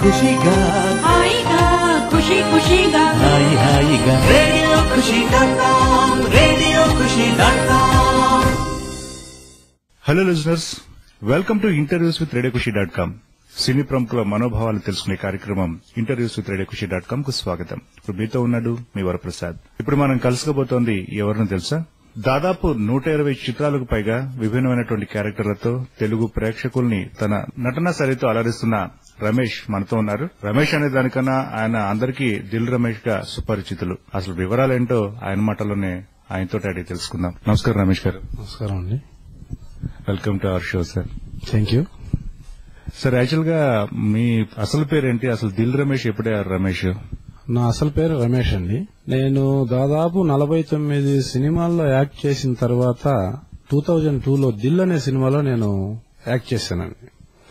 ఖుషిగా హాయిగా ఖుషి ఖుషిగా హాయి హాయిగా radio Khushi dot com radio Khushi dot com hello listeners welcome to interviews with రేడియోకుషి dot com సినీ ప్రముఖుల మనోభావాలు తెలుసుకునే కార్యక్రమం ఇంటర్వ్యూస్ విత్ రేడియోకుషి డాట్ కామ్ కు స్వాగతం ఇప్పుడు మీతో ఉన్నాడు మీ వరప్రసాద్ ఇప్పుడు మనం కలుసుకోబోతోంది ఎవరిని తెలుసా దాదాపు నూట ఇరవై చిత్రాలకు పైగా విభిన్నమైనటువంటి క్యారెక్టర్లతో తెలుగు ప్రేక్షకుల్ని తన నటన సరితో అలరిస్తున్న రమేష్ మనతో ఉన్నారు రమేష్ అనే దానికన్నా ఆయన అందరికీ దిల్ రమేష్ గా సుపరిచితులు అసలు వివరాలేంటో ఆయన మాటల్లోనే ఆయనతో అడిగి తెలుసుకుందాం నమస్కారం రమేష్ గారు నమస్కారం అండి welcome to our show sir thank you sir actual గా మీ అసలు పేరేంటి అసలు దిల్ రమేష్ ఎప్పుడే రమేష్ నా అసలు పేరు రమేష్ అండి నేను దాదాపు నలభై తొమ్మిది సినిమాల్లో యాక్ట్ చేసిన తర్వాత టూ థౌజండ్ టూలో దిల్ అనే సినిమాలో నేను యాక్ట్ చేశానండి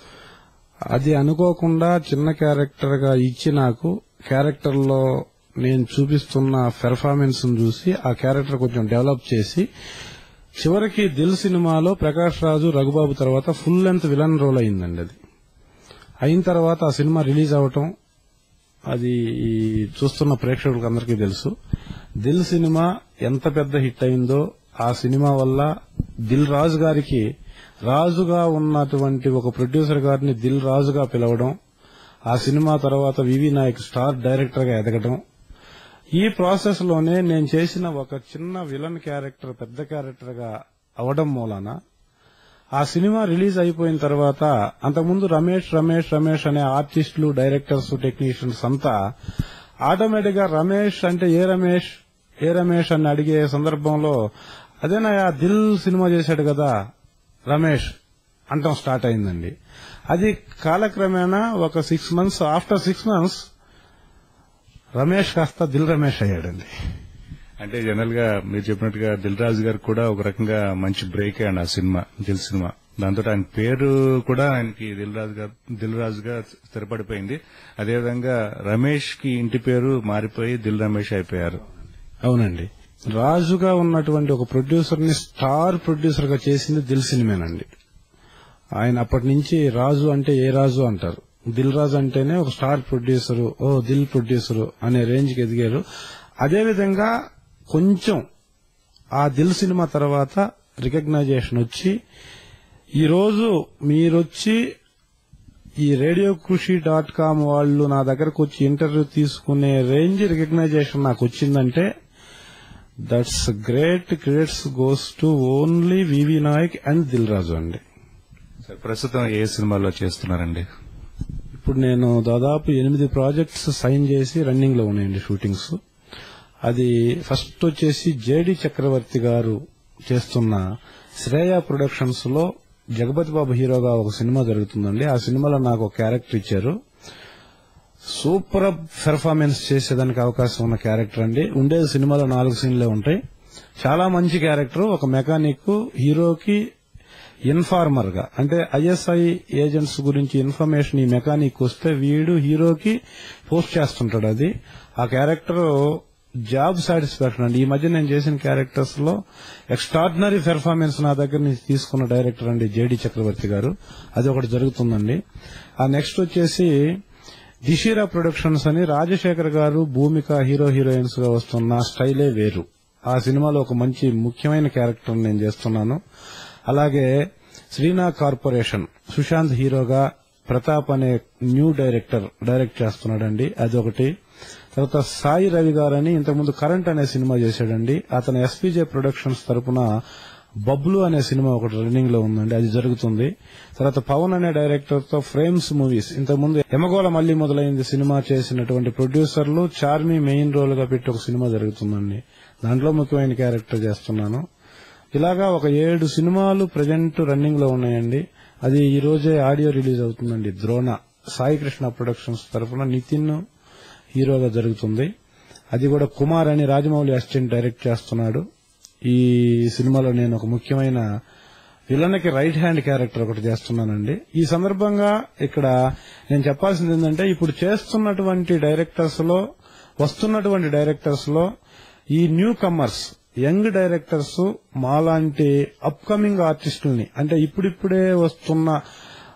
అది అనుకోకుండా చిన్న క్యారెక్టర్ గా ఇచ్చి నాకు క్యారెక్టర్ లో నేను చూపిస్తున్న పెర్ఫార్మెన్స్ చూసి ఆ క్యారెక్టర్ కొంచెం డెవలప్ చేసి చివరికి దిల్ సినిమాలో ప్రకాష్ రాజు రఘుబాబు తర్వాత ఫుల్ లెంత్ విలన్ రోల్ అయిందండి అది అయిన తర్వాత ఆ సినిమా రిలీజ్ అవటం అది ఈ చూస్తున్న ప్రేక్షకులకు అందరికీ తెలుసు దిల్ సినిమా ఎంత పెద్ద హిట్ అయిందో ఆ సినిమా వల్ల దిల్ రాజు గారికి రాజుగా ఉన్నటువంటి ఒక ప్రొడ్యూసర్ గారిని దిల్ రాజుగా పిలవడం ఆ సినిమా తర్వాత వివి నాయక్ స్టార్ డైరెక్టర్ గా ఎదగడం ఈ ప్రాసెస్ లోనే నేను చేసిన ఒక చిన్న విలన్ క్యారెక్టర్ పెద్ద క్యారెక్టర్ గా అవడం మూలాన ఆ సినిమా రిలీజ్ అయిపోయిన తర్వాత అంతకుముందు రమేష్ రమేష్ రమేష్ అనే ఆర్టిస్టులు డైరెక్టర్స్ టెక్నీషియన్స్ అంతా ఆటోమేటిక్ గా రమేష్ అంటే ఏ రమేష్ ఏ రమేష్ అని అడిగే సందర్భంలో అదేనా దిల్ సినిమా చేశాడు కదా రమేష్ అంటాం స్టార్ట్ అయిందండి అది కాలక్రమేణా ఒక six months after six months Ramesh కాస్త దిల్ రమేష్ అయ్యాడండి అంటే జనరల్ గా మీరు చెప్పినట్టుగా దిల్ రాజు గారు కూడా ఒక రకంగా మంచి బ్రేక్ అండి ఆ సినిమా దిల్ సినిమా దాంతో ఆయన పేరు కూడా ఆయనకి దిల్ రాజు గారు దిల్ రాజు గా స్థిరపడిపోయింది అదేవిధంగా రమేష్ కి ఇంటి పేరు మారిపోయి దిల్ రమేష్ అయిపోయారు అవునండి రాజుగా ఉన్నటువంటి ఒక ప్రొడ్యూసర్ ని స్టార్ ప్రొడ్యూసర్ గా చేసింది దిల్ సినిమానండి ఆయన అప్పటి నుంచి రాజు అంటే ఏ రాజు అంటారు దిల్ రాజు అంటేనే ఒక స్టార్ ప్రొడ్యూసర్ ఓ దిల్ ప్రొడ్యూసర్ అనే రేంజ్ కి ఎదిగారు అదేవిధంగా కొంచెం ఆ దిల్ సినిమా తర్వాత రికగ్నైజేషన్ వచ్చి ఈ రోజు మీరొచ్చి ఈ రేడియో కృషి డాట్ కామ్ వాళ్ళు నా దగ్గరకు వచ్చి ఇంటర్వ్యూ తీసుకునే రేంజ్ రికగ్నైజేషన్ నాకు వచ్చిందంటే that's great credits goes to only V V Nayak and Dil Raju అండి సార్, ప్రస్తుతం ఏ సినిమాలో చేస్తున్నారండి ఇప్పుడు నేను దాదాపు ఎనిమిది ప్రాజెక్ట్స్ సైన్ చేసి రన్నింగ్ లో ఉన్నాయండి షూటింగ్స్ అది ఫస్ట్ వచ్చేసి జేడి చక్రవర్తి గారు చేస్తున్న శ్రేయ ప్రొడక్షన్స్ లో జగపతి బాబు హీరోగా ఒక సినిమా జరుగుతుందండి ఆ సినిమాలో నాకు ఒక క్యారెక్టర్ ఇచ్చారు సూపర్ పెర్ఫార్మెన్స్ చేసేదానికి అవకాశం ఉన్న క్యారెక్టర్ అండి ఉండేది సినిమాలో నాలుగు సీన్లే ఉంటాయి చాలా మంచి క్యారెక్టర్ ఒక మెకానిక్ హీరోకి ఇన్ఫార్మర్ గా అంటే ఐఎస్ఐ ఏజెంట్స్ గురించి ఇన్ఫర్మేషన్ ఈ మెకానిక్ వస్తే వీడు హీరోకి పోస్ట్ చేస్తుంటాడు అది ఆ క్యారెక్టర్ జాబ్ సాటిస్ఫాక్షన్ అండి ఈ మధ్య నేను చేసిన క్యారెక్టర్స్ లో ఎక్స్ట్రాడినరీ పెర్ఫార్మెన్స్ నా దగ్గర నుంచి తీసుకున్న డైరెక్టర్ అండి జేడి చక్రవర్తి గారు అది ఒకటి జరుగుతుందండి ఆ నెక్స్ట్ వచ్చేసి దిషీరా ప్రొడక్షన్స్ అని రాజశేఖర్ గారు భూమిక హీరో హీరోయిన్స్ గా వస్తున్న స్టైలే వేరు ఆ సినిమాలో ఒక మంచి ముఖ్యమైన క్యారెక్టర్ నేను చేస్తున్నాను అలాగే శ్రీనా కార్పొరేషన్ సుశాంత్ హీరోగా ప్రతాప్ అనే న్యూ డైరెక్టర్ డైరెక్ట్ చేస్తున్నాడండి అది ఒకటి తర్వాత సాయి రవి గారని ఇంతకుముందు కరెంట్ అనే సినిమా చేశాడండి అతను ఎస్పీజే ప్రొడక్షన్స్ తరపున బబ్లు అనే సినిమా ఒకటి రన్నింగ్ లో ఉందండి అది జరుగుతుంది తర్వాత పవన్ అనే డైరెక్టర్ తో ఫ్రేమ్స్ మూవీస్ ఇంతకుముందు ఎమగోళ మళ్లీ మొదలైంది సినిమా చేసినటువంటి ప్రొడ్యూసర్లు చార్మి మెయిన్ రోల్ గా పెట్టి ఒక సినిమా జరుగుతుందండి దాంట్లో ముఖ్యమైన క్యారెక్టర్ చేస్తున్నాను ఇలాగా ఒక ఏడు సినిమాలు ప్రజెంట్ రన్నింగ్ లో ఉన్నాయండి అది ఈ రోజే ఆడియో రిలీజ్ అవుతుందండి ద్రోణ సాయి కృష్ణ ప్రొడక్షన్స్ తరఫున నితిన్ హీరోగా జరుగుతుంది అది కూడా కుమార్ అని రాజమౌళి అసిస్టెంట్ డైరెక్ట్ చేస్తున్నాడు ఈ సినిమాలో నేను ఒక ముఖ్యమైన విలన్కి రైట్ హ్యాండ్ క్యారెక్టర్ ఒకటి చేస్తున్నానండి ఈ సందర్భంగా ఇక్కడ నేను చెప్పాల్సింది ఏంటంటే ఇప్పుడు చేస్తున్నటువంటి డైరెక్టర్స్ లో వస్తున్నటువంటి డైరెక్టర్స్ లో ఈ న్యూ కమర్స్ యంగ్ డైరెక్టర్స్ మాలాంటి అప్కమింగ్ ఆర్టిస్టుల్ని అంటే ఇప్పుడిప్పుడే వస్తున్న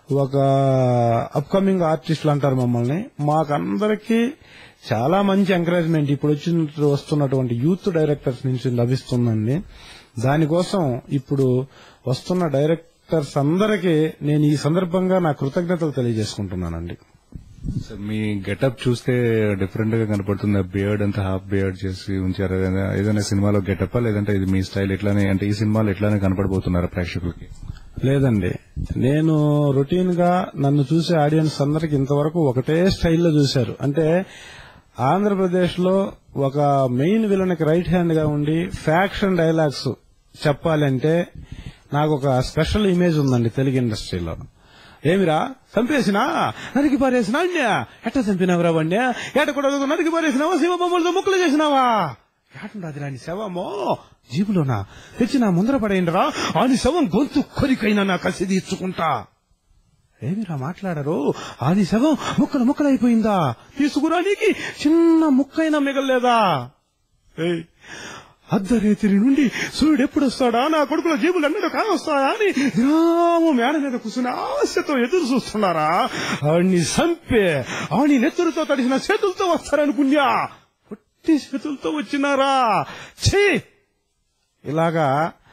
ఒక అప్కమింగ్ ఆర్టిస్టులు అంటారు మమ్మల్ని మాకందరికీ చాలా మంచి ఎంకరేజ్మెంట్ ఇప్పుడు వచ్చిన వస్తున్నటువంటి యూత్ డైరెక్టర్స్ నుంచి లభిస్తుందండి దానికోసం ఇప్పుడు వస్తున్న డైరెక్టర్స్ అందరికీ నేను ఈ సందర్భంగా నా కృతజ్ఞతలు తెలియజేసుకుంటున్నానండి సార్ మీ గెటప్ చూస్తే డిఫరెంట్ గా కనపడుతుంది బియర్డ్ అంతా హాఫ్ బియర్డ్ చేసి ఉంచారు ఏదైనా ఏదైనా సినిమాలో గెటప్ లేదంటే ఇది మీ స్టైల్ ఇట్లానే అంటే ఈ సినిమాలో ఇట్లానే కనపడబోతున్నారా ప్రేక్షకులకి లేదండి నేను రొటీన్ గా నన్ను చూసే ఆడియన్స్ అందరికి ఇంతవరకు ఒకటే స్టైల్లో చూశారు అంటే ఆంధ్రప్రదేశ్ లో ఒక మెయిన్ విలన్ కి రైట్ హ్యాండ్ గా ఉండి ఫ్యాక్షన్ డైలాగ్స్ చెప్పాలంటే నాకు ఒక స్పెషల్ ఇమేజ్ ఉందండి తెలుగు ఇండస్ట్రీలో ఏమిరా చంపేసినా నరికి పారేసినా అన్యా ఎట్ట చంపినావురా వండ్యా ఏట కూడా నరికి పారేసినావా శివ బొమ్మలతో ముక్కలు చేసినావా ఏటుండది రాని శవమో జీబులోనా తెచ్చి నా ముందర పడేయండిరా ఆని శవం గొంతు కొరికైనా నా కసి తీర్చుకుంటా ఏమిరా మాట్లాడరు ఆది శవం ముక్కలు ముక్కలైపోయిందా తీసుకురా నీకి చిన్న ముక్కైనా మిగల్లేదా ఏయ్, అర్ధరేతిరి నుండి సూర్యుడు ఎప్పుడు వస్తాడా నా కొడుకుల జీబులు అన్నట్టు కావస్తాడా అని దినాము మేడ మీద కూర్చుని ఆశతో ఎదురు చూస్తున్నారా ఆడిని సంపే ఆని నెత్తురుతో తడిసిన చేతులతో వస్తారనుకున్నా పొట్టి చేతులతో వచ్చినారా ఛీ ఇలాగా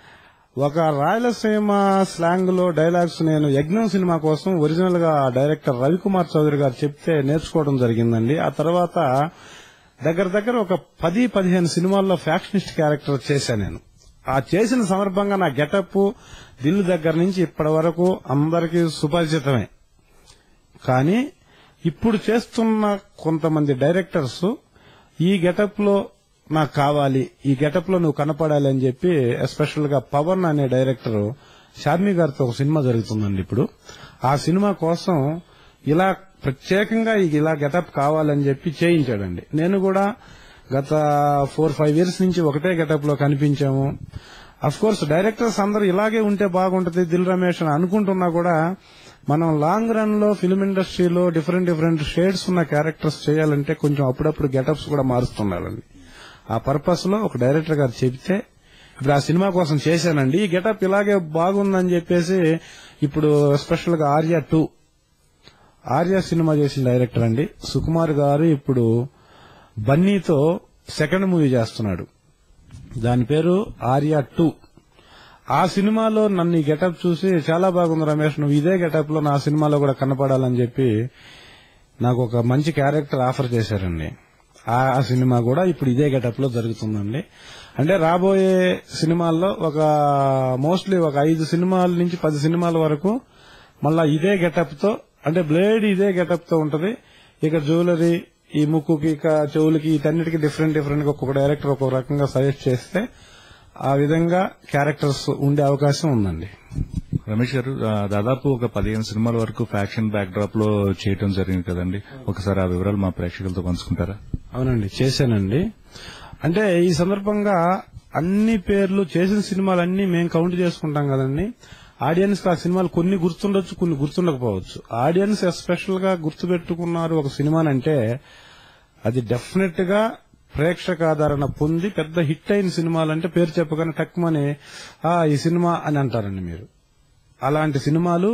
ఒక రాయలసీమ స్లాంగ్ లో డైలాగ్స్ నేను యజ్ఞం సినిమా కోసం ఒరిజినల్ గా డైరెక్టర్ రవికుమార్ చౌదరి గారు చెప్తే నేర్చుకోవడం జరిగిందండి ఆ తర్వాత దగ్గర దగ్గర ఒక పది పదిహేను సినిమాల్లో ఫ్యాక్షనిస్ట్ క్యారెక్టర్ చేశాను నేను ఆ చేసిన సందర్భంగా నా గెటప్ దిల్లు దగ్గర నుంచి ఇప్పటి వరకు అందరికీ సుపరిచితమే కానీ ఇప్పుడు చేస్తున్న కొంతమంది డైరెక్టర్స్ ఈ గెటప్ లో నాకు కావాలి ఈ గెటప్ లో నువ్వు కనపడాలి అని చెప్పి ఎస్పెషల్ గా పవన్ అనే డైరెక్టర్ షార్మి గారితో ఒక సినిమా జరుగుతుందండి ఇప్పుడు ఆ సినిమా కోసం ఇలా ప్రత్యేకంగా ఈ ఇలా గెటప్ కావాలని చెప్పి చేయించాడండి నేను కూడా గత ఫోర్ ఫైవ్ ఇయర్స్ నుంచి ఒకటే గెటప్ లో కనిపించాము అఫ్ కోర్స్ డైరెక్టర్స్ అందరూ ఇలాగే ఉంటే బాగుంటది దిల్ రమేష్ అని అనుకుంటున్నా కూడా మనం లాంగ్ రన్ లో ఫిల్మ్ ఇండస్ట్రీలో డిఫరెంట్ డిఫరెంట్ షేడ్స్ ఉన్న క్యారెక్టర్స్ చేయాలంటే కొంచెం అప్పుడప్పుడు గెటప్స్ కూడా మారుస్తుండాలండి ఆ పర్పస్ లో ఒక డైరెక్టర్ గారు చెబితే ఇప్పుడు ఆ సినిమా కోసం చేశానండి ఈ గెటప్ ఇలాగే బాగుందని చెప్పేసి ఇప్పుడు స్పెషల్ గా ఆర్య టూ ఆర్య సినిమా చేసిన డైరెక్టర్ అండి సుకుమార్ గారు ఇప్పుడు బన్నీతో సెకండ్ మూవీ చేస్తున్నాడు దాని పేరు ఆర్య టూ ఆ సినిమాలో నన్ను ఈ గెటప్ చూసి చాలా బాగుంది రమేష్ నువ్వు ఇదే గెటప్ లో నా సినిమాలో కూడా కనపడాలని చెప్పి నాకు ఒక మంచి క్యారెక్టర్ ఆఫర్ చేశారండి ఆ ఆ సినిమా కూడా ఇప్పుడు ఇదే గెటప్ లో జరుగుతుందండి అంటే రాబోయే సినిమాల్లో ఒక మోస్ట్లీ ఒక ఐదు సినిమాల నుంచి పది సినిమాల వరకు మళ్ళా ఇదే గెటప్ తో అంటే బ్లేడ్ ఇదే గెటప్ తో ఉంటది ఇక జ్యువెలరీ ఈ ముక్కుకి ఇక చెవులకి వీటన్నిటికీ డిఫరెంట్ డిఫరెంట్ గా ఒక్కొక్క డైరెక్టర్ ఒక్కొక్క రకంగా సజెస్ట్ చేస్తే ఆ విధంగా క్యారెక్టర్స్ ఉండే అవకాశం ఉందండి రమేష్ గారు ఆ, దాదాపు ఒక పదిహేను సినిమాల వరకు ఫ్యాక్షన్ బ్యాక్ డ్రాప్ లో చేయటం జరిగింది కదండి ఒకసారి ఆ వివరాలు మా ప్రేక్షకులతో పంచుకుంటారా అవునండి చేశానండి అంటే ఈ సందర్భంగా అన్ని పేర్లు చేసిన సినిమాలన్నీ మేము కౌంట్ చేసుకుంటాం కదండి ఆడియన్స్ కి ఆ సినిమాలు కొన్ని గుర్తుండొచ్చు కొన్ని గుర్తుండకపోవచ్చు ఆడియన్స్ ఎస్పెషల్ గా గుర్తుపెట్టుకున్నారు ఒక సినిమానంటే అది డెఫినెట్ గా ప్రేక్షకాదరణ పొంది పెద్ద హిట్ అయిన సినిమాలంటే పేరు చెప్పగానే టక్మని ఆ ఈ సినిమా అని అంటారండి మీరు అలాంటి సినిమాలు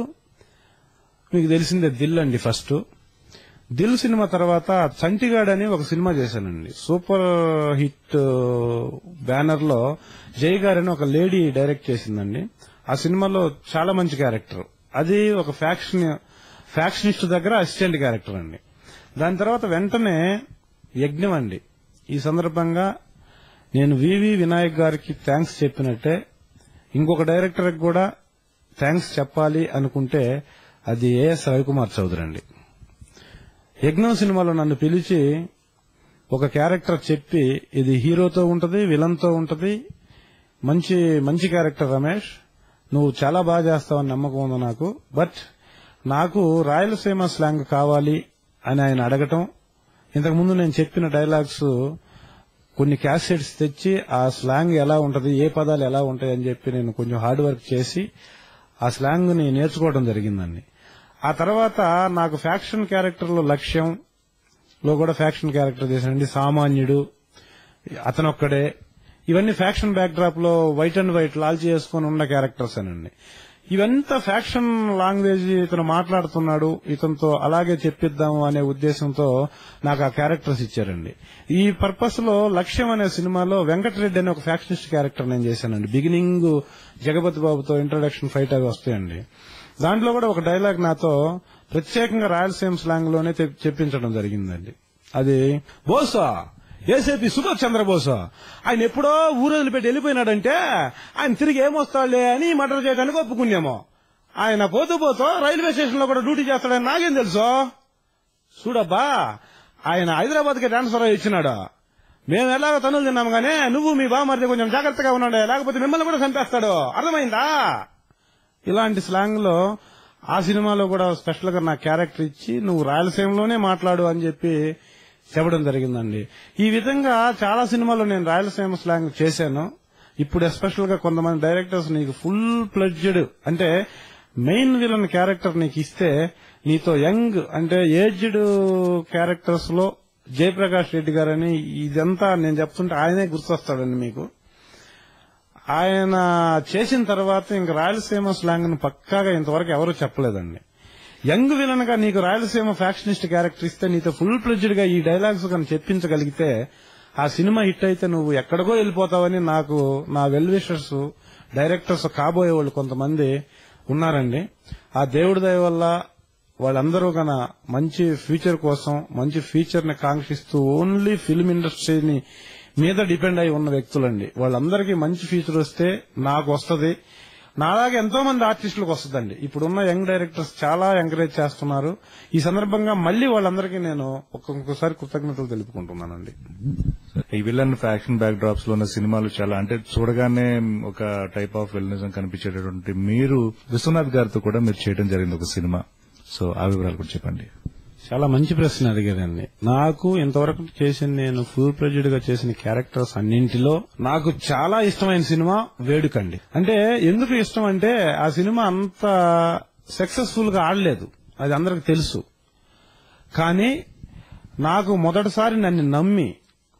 మీకు తెలిసిందే దిల్ అండి ఫస్ట్ దిల్ సినిమా తర్వాత చంటిగాడ్ అని ఒక సినిమా చేశానండి సూపర్ హిట్ బ్యానర్ లో జై గారని ఒక లేడీ డైరెక్ట్ చేసిందండి ఆ సినిమాలో చాలా మంచి క్యారెక్టర్ అది ఒక ఫ్యాక్షన్ ఫ్యాక్షనిస్ట్ దగ్గర అసిస్టెంట్ క్యారెక్టర్ అండి దాని తర్వాత వెంటనే యజ్ఞం అండి ఈ సందర్భంగా నేను వివి వినాయక్ గారికి థ్యాంక్స్ చెప్పినట్టే ఇంకొక డైరెక్టర్ కూడా థ్యాంక్స్ చెప్పాలి అనుకుంటే అది ఏఎస్ రవికుమార్ చౌదరి అండి యజ్ఞం సినిమాలో నన్ను పిలిచి ఒక క్యారెక్టర్ చెప్పి ఇది హీరోతో ఉంటది విలన్ తో ఉంటది మంచి మంచి క్యారెక్టర్ రమేష్ నువ్వు చాలా బాగా చేస్తావని నమ్మకం ఉంది నాకు బట్ నాకు రాయలసీమ స్లాంగ్ కావాలి అని ఆయన అడగటం ఇంతకుముందు నేను చెప్పిన డైలాగ్స్ కొన్ని క్యాసెట్స్ తెచ్చి ఆ స్లాంగ్ ఎలా ఉంటది ఏ పదాలు ఎలా ఉంటాయి అని చెప్పి నేను కొంచెం హార్డ్ వర్క్ చేసి ఆ స్లాంగ్ ని నేర్చుకోవడం జరిగిందండి ఆ తర్వాత నాకు ఫ్యాక్షన్ క్యారెక్టర్ లో లక్ష్యం లో కూడా ఫ్యాక్షన్ క్యారెక్టర్ చేశానండి సామాన్యుడు అతనొక్కడే ఇవన్నీ ఫ్యాక్షన్ బ్యాక్ డ్రాప్ లో వైట్ అండ్ వైట్ లాల్చి చేసుకుని ఉన్న క్యారెక్టర్స్ అనండి ఇవంతా ఫ్యాక్షన్ లాంగ్వేజ్ ఇతను మాట్లాడుతున్నాడు ఇతనితో అలాగే చెప్పిద్దాము అనే ఉద్దేశంతో నాకు ఆ క్యారెక్టర్స్ ఇచ్చారండి ఈ పర్పస్ లో లక్ష్యం అనే సినిమాలో వెంకటరెడ్డి అనే ఒక ఫ్యాక్షనిస్ట్ క్యారెక్టర్ నేను చేశానండి బిగినింగ్ జగపతి బాబుతో ఇంట్రొడక్షన్ ఫైట్ అవి వస్తాయండి దాంట్లో కూడా ఒక డైలాగ్ నాతో ప్రత్యేకంగా రాయలసీమ స్లాంగ్ లోనే తె- చెప్పించడం జరిగిందండి అది బోసా ఏసేపీ సుభాష్ చంద్రబోస్ ఆయన ఎప్పుడో ఊరు పెట్టి వెళ్ళిపోయినాడంటే ఆయన తిరిగి ఏమొస్తాడులే అని మర్డర్ చేయడానికి ఒప్పుకున్నామో ఆయన పోతూ పోతూ రైల్వే స్టేషన్ లో కూడా డ్యూటీ చేస్తాడని నాకేం తెలుసు చూడబ్బా ఆయన హైదరాబాద్ కి ట్రాన్స్ఫర్ అయ్యి ఇచ్చినాడు మేము ఎలాగో తనులు తిన్నాము గానీ నువ్వు మీ బామర్ది కొంచెం జాగ్రత్తగా ఉన్నాడు లేకపోతే మిమ్మల్ని కూడా చంపేస్తాడు అర్థమైందా ఇలాంటి స్లాంగ్ లో ఆ సినిమాలో కూడా స్పెషల్ గా నా క్యారెక్టర్ ఇచ్చి నువ్వు రాయలసీమలోనే మాట్లాడు అని చెప్పి చెప్పడం జరిగిందండి ఈ విధంగా చాలా సినిమాల్లో నేను రాయలసీమ స్లాంగ్ చేశాను ఇప్పుడు ఎస్పెషల్ గా కొంతమంది డైరెక్టర్స్ నీకు ఫుల్ ప్లడ్జెడ్ అంటే మెయిన్ విలన్ క్యారెక్టర్ నీకు ఇస్తే నీతో యంగ్ అంటే ఏజ్డ్ క్యారెక్టర్స్ లో జయప్రకాష్ రెడ్డి గారని ఇదంతా నేను చెప్తుంటే ఆయనే గుర్తొస్తాడండి మీకు ఆయన చేసిన తర్వాత ఇంక రాయలసీమ స్లాంగ్ ను పక్కాగా ఇంతవరకు ఎవరు చెప్పలేదండి యంగ్ విలన్ గా నీకు రాయలసీమ ఫ్యాక్షనిస్ట్ క్యారెక్టర్ ఇస్తే నీతో ఫుల్ ప్లెడ్జ్డ్ గా ఈ డైలాగ్స్ కానీ చెప్పించగలిగితే ఆ సినిమా హిట్ అయితే నువ్వు ఎక్కడికో వెళ్ళిపోతావని నాకు నా వెల్ విషర్స్ డైరెక్టర్స్ కాబోయే వాళ్ళు కొంతమంది ఉన్నారండి ఆ దేవుడి దయ వల్ల వాళ్ళందరూ గన మంచి ఫ్యూచర్ కోసం మంచి ఫ్యూచర్ ని కాంక్షిస్తూ ఓన్లీ ఫిల్మ్ ఇండస్ట్రీని మీద డిపెండ్ అయి ఉన్న వ్యక్తులండి వాళ్ళందరికీ మంచి ఫ్యూచర్ వస్తే నాకు వస్తది నాలాగే ఎంతో మంది ఆర్టిస్టులకు వస్తుందండి ఇప్పుడున్న యంగ్ డైరెక్టర్స్ చాలా ఎంకరేజ్ చేస్తున్నారు ఈ సందర్భంగా మళ్ళీ వాళ్ళందరికీ నేను ఒక్కొక్కసారి కృతజ్ఞతలు తెలుపుకుంటున్నానండి ఈ విలన్ ఫ్యాక్షన్ బ్యాక్ డ్రాప్స్ లో ఉన్న సినిమాలు చాలా అంటే చూడగానే ఒక టైప్ ఆఫ్ విలనిజం కనిపించేటటువంటి మీరు విశ్వనాథ్ గారితో కూడా మీరు చేయడం జరిగింది ఒక సినిమా సో ఆ వివరాలు కూడా చెప్పండి చాలా మంచి ప్రశ్న అడిగారండి నాకు ఇంతవరకు చేసిన నేను ఫుల్ ప్రెజెడ్ గా చేసిన క్యారెక్టర్స్ అన్నింటిలో నాకు చాలా ఇష్టమైన సినిమా వేడుకండి అంటే ఎందుకు ఇష్టం అంటే ఆ సినిమా అంత సక్సెస్ఫుల్ గా ఆడలేదు అది అందరికి తెలుసు కానీ నాకు మొదటిసారి నన్ను నమ్మి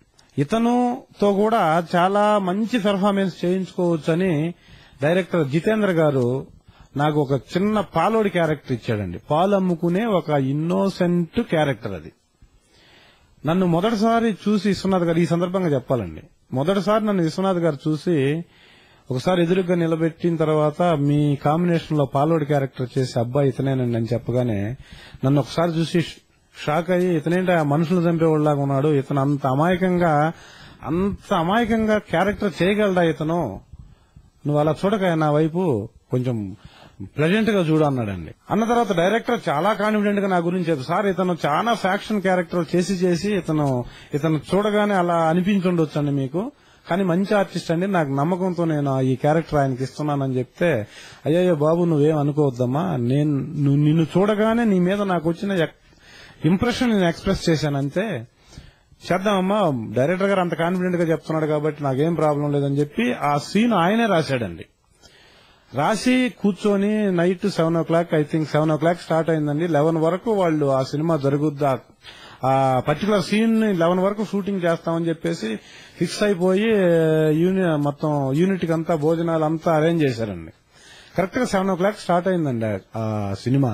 ఇతనుతో కూడా చాలా మంచి పెర్ఫార్మెన్స్ చేయించుకోవచ్చని డైరెక్టర్ జితేంద్ర గారు నాకు ఒక చిన్న పాలోడి క్యారెక్టర్ ఇచ్చాడండి పాలు అమ్ముకునే ఒక ఇన్నోసెంట్ క్యారెక్టర్ అది నన్ను మొదటిసారి చూసి విశ్వనాథ్ గారు ఈ సందర్భంగా చెప్పాలండి మొదటిసారి నన్ను విశ్వనాథ్ గారు చూసి ఒకసారి ఎదురుగా నిలబెట్టిన తర్వాత మీ కాంబినేషన్ లో పాలోడి క్యారెక్టర్ చేసి అబ్బాయి ఇతనేనండి అని చెప్పగానే నన్ను ఒకసారి చూసి షాక్ అయ్యి ఇతనేంటి ఆ మనుషులు చంపేవాళ్ళలాగా ఉన్నాడు ఇతను అంత అమాయకంగా అంత అమాయకంగా క్యారెక్టర్ చేయగలడా ఇతను నువ్వు అలా చూడక నా వైపు కొంచెం ప్రెజెంట్ గా చూడు అన్నాడండి అన్న తర్వాత డైరెక్టర్ చాలా కాన్ఫిడెంట్ గా నా గురించి చెప్పి సార్ ఇతను చాలా ఫ్యాక్షన్ క్యారెక్టర్ చేసి చేసి ఇతను ఇతను చూడగానే అలా అనిపించుండొచ్చండి మీకు కానీ మంచి ఆర్టిస్ట్ అండి నాకు నమ్మకంతో నేను ఈ క్యారెక్టర్ ఆయనకి ఇస్తున్నానని చెప్తే అయ్యయ్యో బాబు నువ్వేం అనుకోవద్దమ్మా నేను నువ్వు నిన్ను చూడగానే నీ మీద నాకు వచ్చిన ఇంప్రెషన్ నేను ఎక్స్ప్రెస్ చేశానంతే చేద్దామమ్మా డైరెక్టర్ గారు అంత కాన్ఫిడెంట్ గా చెప్తున్నాడు కాబట్టి నాకేం ప్రాబ్లం లేదని చెప్పి ఆ సీన్ ఆయనే రాశాడండి రాసి కూర్చొని night seven o'clock I think seven o'clock start అయిందండి లెవెన్ వరకు వాళ్ళు ఆ సినిమా జరుగుద్దా ఆ పర్టికులర్ సీన్ ని లెవెన్ వరకు షూటింగ్ చేస్తామని చెప్పేసి ఫిక్స్ అయిపోయి యూని మొత్తం యూనిట్ కి అంతా భోజనాలు అంతా అరేంజ్ చేశారండి కరెక్ట్ గా సెవెన్ ఓ క్లాక్ స్టార్ట్ అయిందండి ఆ సినిమా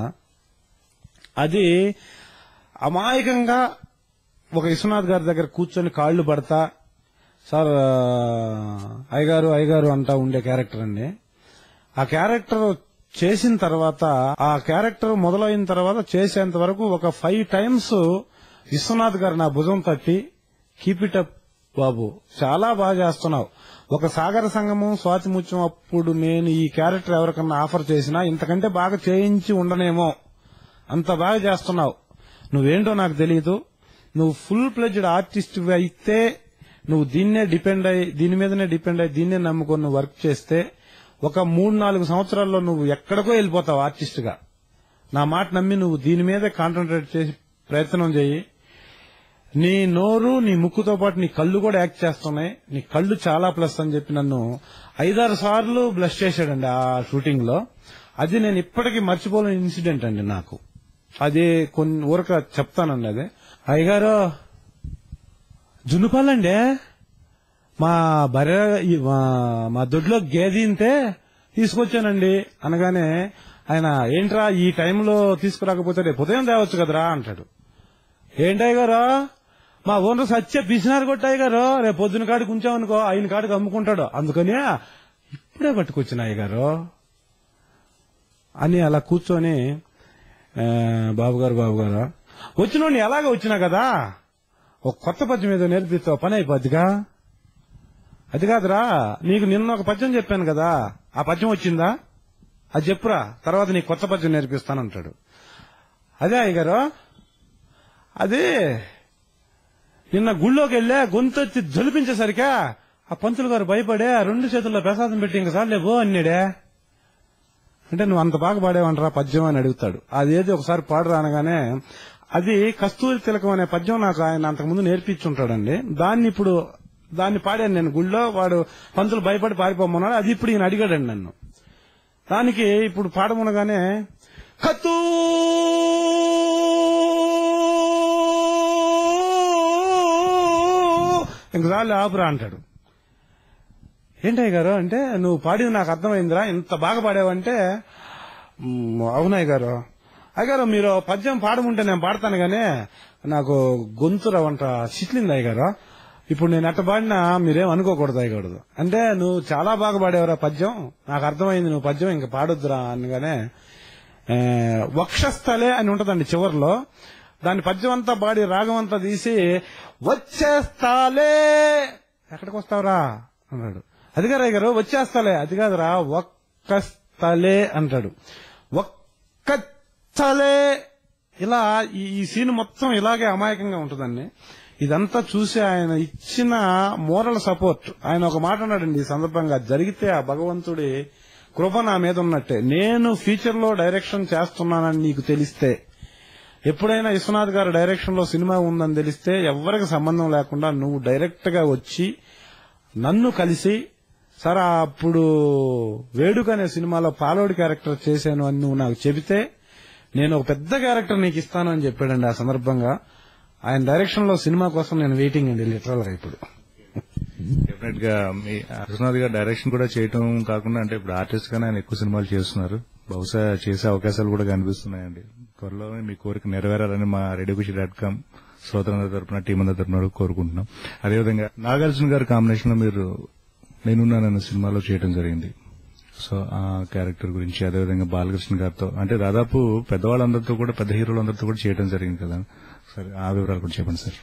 అది అమాయకంగా ఒక విశ్వనాథ్ గారి దగ్గర కూర్చొని కాళ్లు పడతా సార్ ఆ, అయ్యగారు అయ్యగారు అంటా ఉండే క్యారెక్టర్ అండి ఆ క్యారెక్టర్ చేసిన తర్వాత ఆ క్యారెక్టర్ మొదలైన తర్వాత చేసేంత వరకు ఒక ఫైవ్ టైమ్స్ విశ్వనాథ్ గారు నా భుజం తట్టి కీప్ ఇట్ అప్ బాబు చాలా బాగా చేస్తున్నావు ఒక సాగర సంగమం స్వాతి ముత్యం అప్పుడు నేను ఈ క్యారెక్టర్ ఎవరికన్నా ఆఫర్ చేసినా ఇంతకంటే బాగా చేయించి ఉండనేమో అంత బాగా చేస్తున్నావు నువ్వేంటో నాకు తెలియదు నువ్వు ఫుల్ ప్లెజ్డ్ ఆర్టిస్ట్ అయితే నువ్వు దీన్నే డిపెండ్ అయ్యి దీని మీదనే డిపెండ్ అయ్యి దీన్నే నమ్ముకొని నువ్వు వర్క్ చేస్తే ఒక మూడు నాలుగు సంవత్సరాల్లో నువ్వు ఎక్కడికో వెళ్ళిపోతావు ఆర్టిస్ట్ గా నా మాట నమ్మి నువ్వు దీని మీదే కాన్సన్ట్రేట్ చేసి ప్రయత్నం చేయి నీ నోరు నీ ముక్కుతో పాటు నీ కళ్ళు కూడా యాక్ట్ చేస్తున్నాయి నీ కళ్ళు చాలా ప్లస్ అని చెప్పి నన్ను ఐదారు సార్లు బ్లష్ చేశాడండి ఆ షూటింగ్ లో అది నేను ఇప్పటికీ మర్చిపోలేని ఇన్సిడెంట్ అండి నాకు అది కొన్ని ఊరక చెప్తానండి అదే అయ్యగారు జున్నుపాలండి మా బర్రె ఈ మా- మా దొడ్లో గేది ఇంతే తీసుకొచ్చానండి అనగానే ఆయన ఏంట్రా ఈ టైంలో తీసుకురాకపోతే రేపు ఉదయం తేవచ్చు కదరా అంటాడు ఏంటయ్య గారు మా ఓనర్ సత్య పిసినారు కొట్టాయి గారు రేపు పొద్దున కాడికి ఉంచామనుకో ఆయన కాడికి అమ్ముకుంటాడు అందుకని ఇప్పుడే పట్టుకొచ్చిన అయ్య గారు అని అలా కూర్చొని ఆ, బాబు గారు బాబు గారు వచ్చినోడిని ఎలాగ వచ్చినా కదా ఒక కొత్త పద్యం ఏదో నేర్పిస్తావు పని అయిపోద్దిగా అది కాదురా నీకు నిన్న ఒక పద్యం చెప్పాను కదా ఆ పద్యం వచ్చిందా అది చెప్పురా తర్వాత నీకు కొత్త పద్యం నేర్పిస్తానంటాడు అదే అయ్యగారు అది నిన్న గుళ్ళోకి వెళ్ళా గొంతెత్తి జలిపించేసరికా ఆ పంతులు గారు భయపడే ఆ రెండు చేతుల్లో ప్రసాదం పెట్టి ఇంక సార్లే పో అన్నాడే అంటే నువ్వు అంత బాగా పాడేవంటరా పద్యం అని అడుగుతాడు అదేది ఒకసారి పాడరా అనగానే అది కస్తూరి తిలకం అనే పద్యం నాకు ఆయన అంతకుముందు నేర్పించుంటాడండి దాన్ని ఇప్పుడు దాన్ని పాడాను నేను గుళ్ళో వాడు పంతులు భయపడి పారిపోమన్నాడు అది ఇప్పుడు ఈయన అడిగాడండి నన్ను దానికి ఇప్పుడు పాడమునగానే కత్తూ ఇంకసార్లు ఆపురా అంటాడు ఏంటయ్య గారు అంటే నువ్వు పాడింది నాకు అర్థమైందిరా ఇంత బాగా పాడావంటే "మ్, అవునయ్య గారు అయ్యగారు మీరు పద్యం పాడముంటే నేను పాడతాను గానీ నాకు గొంతు రవంట చిట్లింది అయ్య గారు ఇప్పుడు నేను ఎట్ట పాడినా మీరేం అనుకోకూడదు అయ్యకూడదు అంటే నువ్వు చాలా బాగా పాడేవరా పద్యం నాకు అర్థమైంది నువ్వు పద్యం ఇంకా పాడొద్దురా అనగానే ఆ, వక్షస్థలే అని ఉంటదండి చివర్లో దాని పద్యం అంతా పాడి రాగం అంతా తీసి వచ్చేస్తాలే ఎక్కడికి వస్తావురా అన్నాడు అది గారు గారు వచ్చేస్తాలే అది కాదురా ఒక్కస్తలే అంటాడు ఒక్కచ్చలే ఇలా ఈ ఈ సీన్ మొత్తం ఇలాగే అమాయకంగా ఉంటుందండి ఇదంతా చూసి ఆయన ఇచ్చిన మోరల్ సపోర్ట్ ఆయన ఒక మాట అన్నాడండి ఈ సందర్భంగా జరిగితే ఆ భగవంతుడి కృప నా మీద ఉన్నట్టే నేను ఫ్యూచర్ లో డైరెక్షన్ చేస్తున్నానని నీకు తెలిస్తే ఎప్పుడైనా విశ్వనాథ్ గారు డైరెక్షన్ లో సినిమా ఉందని తెలిస్తే ఎవరికి సంబంధం లేకుండా నువ్వు డైరెక్ట్ గా వచ్చి నన్ను కలిసి సార్ అప్పుడు వేడుక అనే సినిమాలో పాలోడి క్యారెక్టర్ చేశాను అని నువ్వు నాకు చెబితే నేను ఒక పెద్ద క్యారెక్టర్ నీకు ఇస్తాను అని చెప్పాడండి ఆ సందర్భంగా ఆయన డైరెక్షన్ లో సినిమా కోసం నేను వెయిటింగ్ అండి లిటరల్ గా ఇప్పుడు డెఫినెట్ గా మీ విశ్వనాథ్ గారు డైరెక్షన్ కూడా చేయటం కాకుండా అంటే ఇప్పుడు ఆర్టిస్ట్ గానే ఆయన ఎక్కువ సినిమాలు చేస్తున్నారు బహుశా చేసే అవకాశాలు కూడా కనిపిస్తున్నాయండి త్వరలో మీ కోరిక నెరవేరాలని మా రేడియో డాట్ కామ్ శ్రోతలందరి తరపున టీం అందరి తరపున కూడా కోరుకుంటున్నాం అదేవిధంగా నాగార్జున గారి కాంబినేషన్ లో మీరు నేనున్నానన్న సినిమాలో చేయడం జరిగింది సో ఆ క్యారెక్టర్ గురించి అదేవిధంగా బాలకృష్ణ గారితో అంటే దాదాపు పెద్దవాళ్ళందరితో కూడా పెద్ద హీరోలందరితో కూడా చేయడం జరిగింది కదా సరే ఆ వివరాలు కూడా చెప్పండి సార్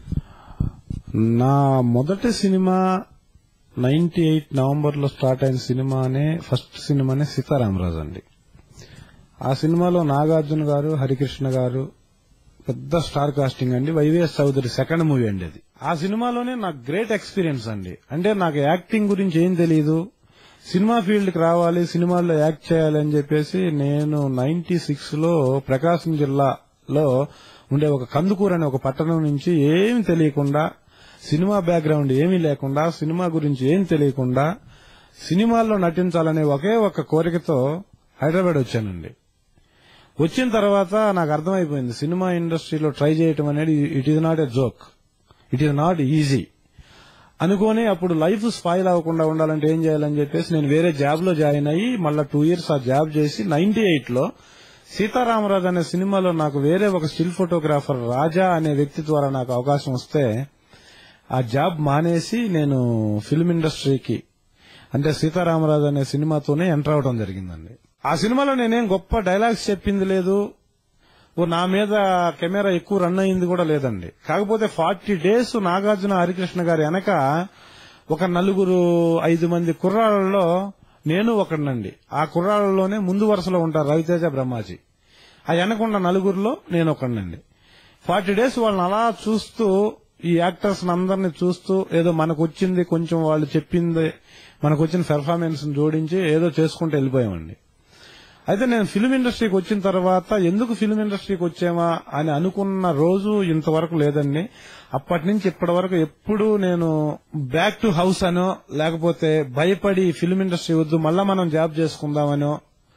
నా మొదటి సినిమా నైన్టీ ఎయిట్ నవంబర్ లో స్టార్ట్ అయిన సినిమానే ఫస్ట్ సినిమానే సీతారామరాజు అండి ఆ సినిమాలో నాగార్జున గారు హరికృష్ణ గారు పెద్ద స్టార్ కాస్టింగ్ అండి వైవిఎస్ చౌదరి సెకండ్ మూవీ అండి అది ఆ సినిమాలోనే నాకు గ్రేట్ ఎక్స్పీరియన్స్ అండి అంటే నాకు యాక్టింగ్ గురించి ఏం తెలియదు సినిమా ఫీల్డ్ కి రావాలి సినిమాల్లో యాక్ట్ చేయాలి అని చెప్పేసి నేను నైన్టీ సిక్స్ లో ప్రకాశం జిల్లాలో ఉండే ఒక కందుకూరు అనే ఒక పట్టణం నుంచి ఏమి తెలియకుండా సినిమా బ్యాక్గ్రౌండ్ ఏమీ లేకుండా సినిమా గురించి ఏం తెలియకుండా సినిమాల్లో నటించాలనే ఒకే ఒక కోరికతో హైదరాబాద్ వచ్చానండి వచ్చిన తర్వాత నాకు అర్థమైపోయింది సినిమా ఇండస్ట్రీలో ట్రై చేయటం అనేది it is not a joke it is not easy అనుకోని అప్పుడు లైఫ్ స్పాయిల్ అవ్వకుండా ఉండాలంటే ఏం చేయాలని చెప్పేసి నేను వేరే జాబ్ లో జాయిన్ అయ్యి మళ్ళా టూ ఇయర్స్ ఆ జాబ్ చేసి నైన్టీ ఎయిట్ లో సీతారామరాజు అనే సినిమాలో నాకు వేరే ఒక స్టిల్ ఫోటోగ్రాఫర్ రాజా అనే వ్యక్తి ద్వారా నాకు అవకాశం వస్తే ఆ జాబ్ మానేసి నేను ఫిల్మ్ ఇండస్ట్రీకి అంటే సీతారామరాజు అనే సినిమాతోనే ఎంటర్ అవడం జరిగిందండి ఆ సినిమాలో నేనేం గొప్ప డైలాగ్స్ చెప్పింది లేదు ఓ నా మీద కెమెరా ఎక్కువ రన్ అయింది కూడా లేదండి కాకపోతే ఫార్టీ డేస్ నాగార్జున హరికృష్ణ గారి వెనక ఒక నలుగురు ఐదు మంది కుర్రాళ్ళలో నేను ఒకడినండి ఆ కుర్రాళ్ళలోనే ముందు వరుసలో ఉంటారు రవితేజ బ్రహ్మాజీ ఆ వెనకున్న నలుగురిలో నేను ఒకడినండి ఫార్టీ డేస్ వాళ్ళని అలా చూస్తూ ఈ యాక్టర్స్ అందరిని చూస్తూ ఏదో మనకు వచ్చింది కొంచెం వాళ్ళు చెప్పింది మనకు వచ్చిన పెర్ఫార్మెన్స్ జోడించి ఏదో చేసుకుంటూ వెళ్ళిపోయామండి అయితే నేను ఫిల్మ్ ఇండస్ట్రీకి వచ్చిన తర్వాత ఎందుకు ఫిల్మ్ ఇండస్ట్రీకి వచ్చామా అని అనుకున్న రోజు ఇంతవరకు లేదండి అప్పటి నుంచి ఇప్పటి వరకు ఎప్పుడు నేను బ్యాక్ టు హౌస్ అనో లేకపోతే భయపడి ఫిల్మ్ ఇండస్ట్రీ వద్దు మళ్ళా మనం జాబ్ చేసుకుందామనో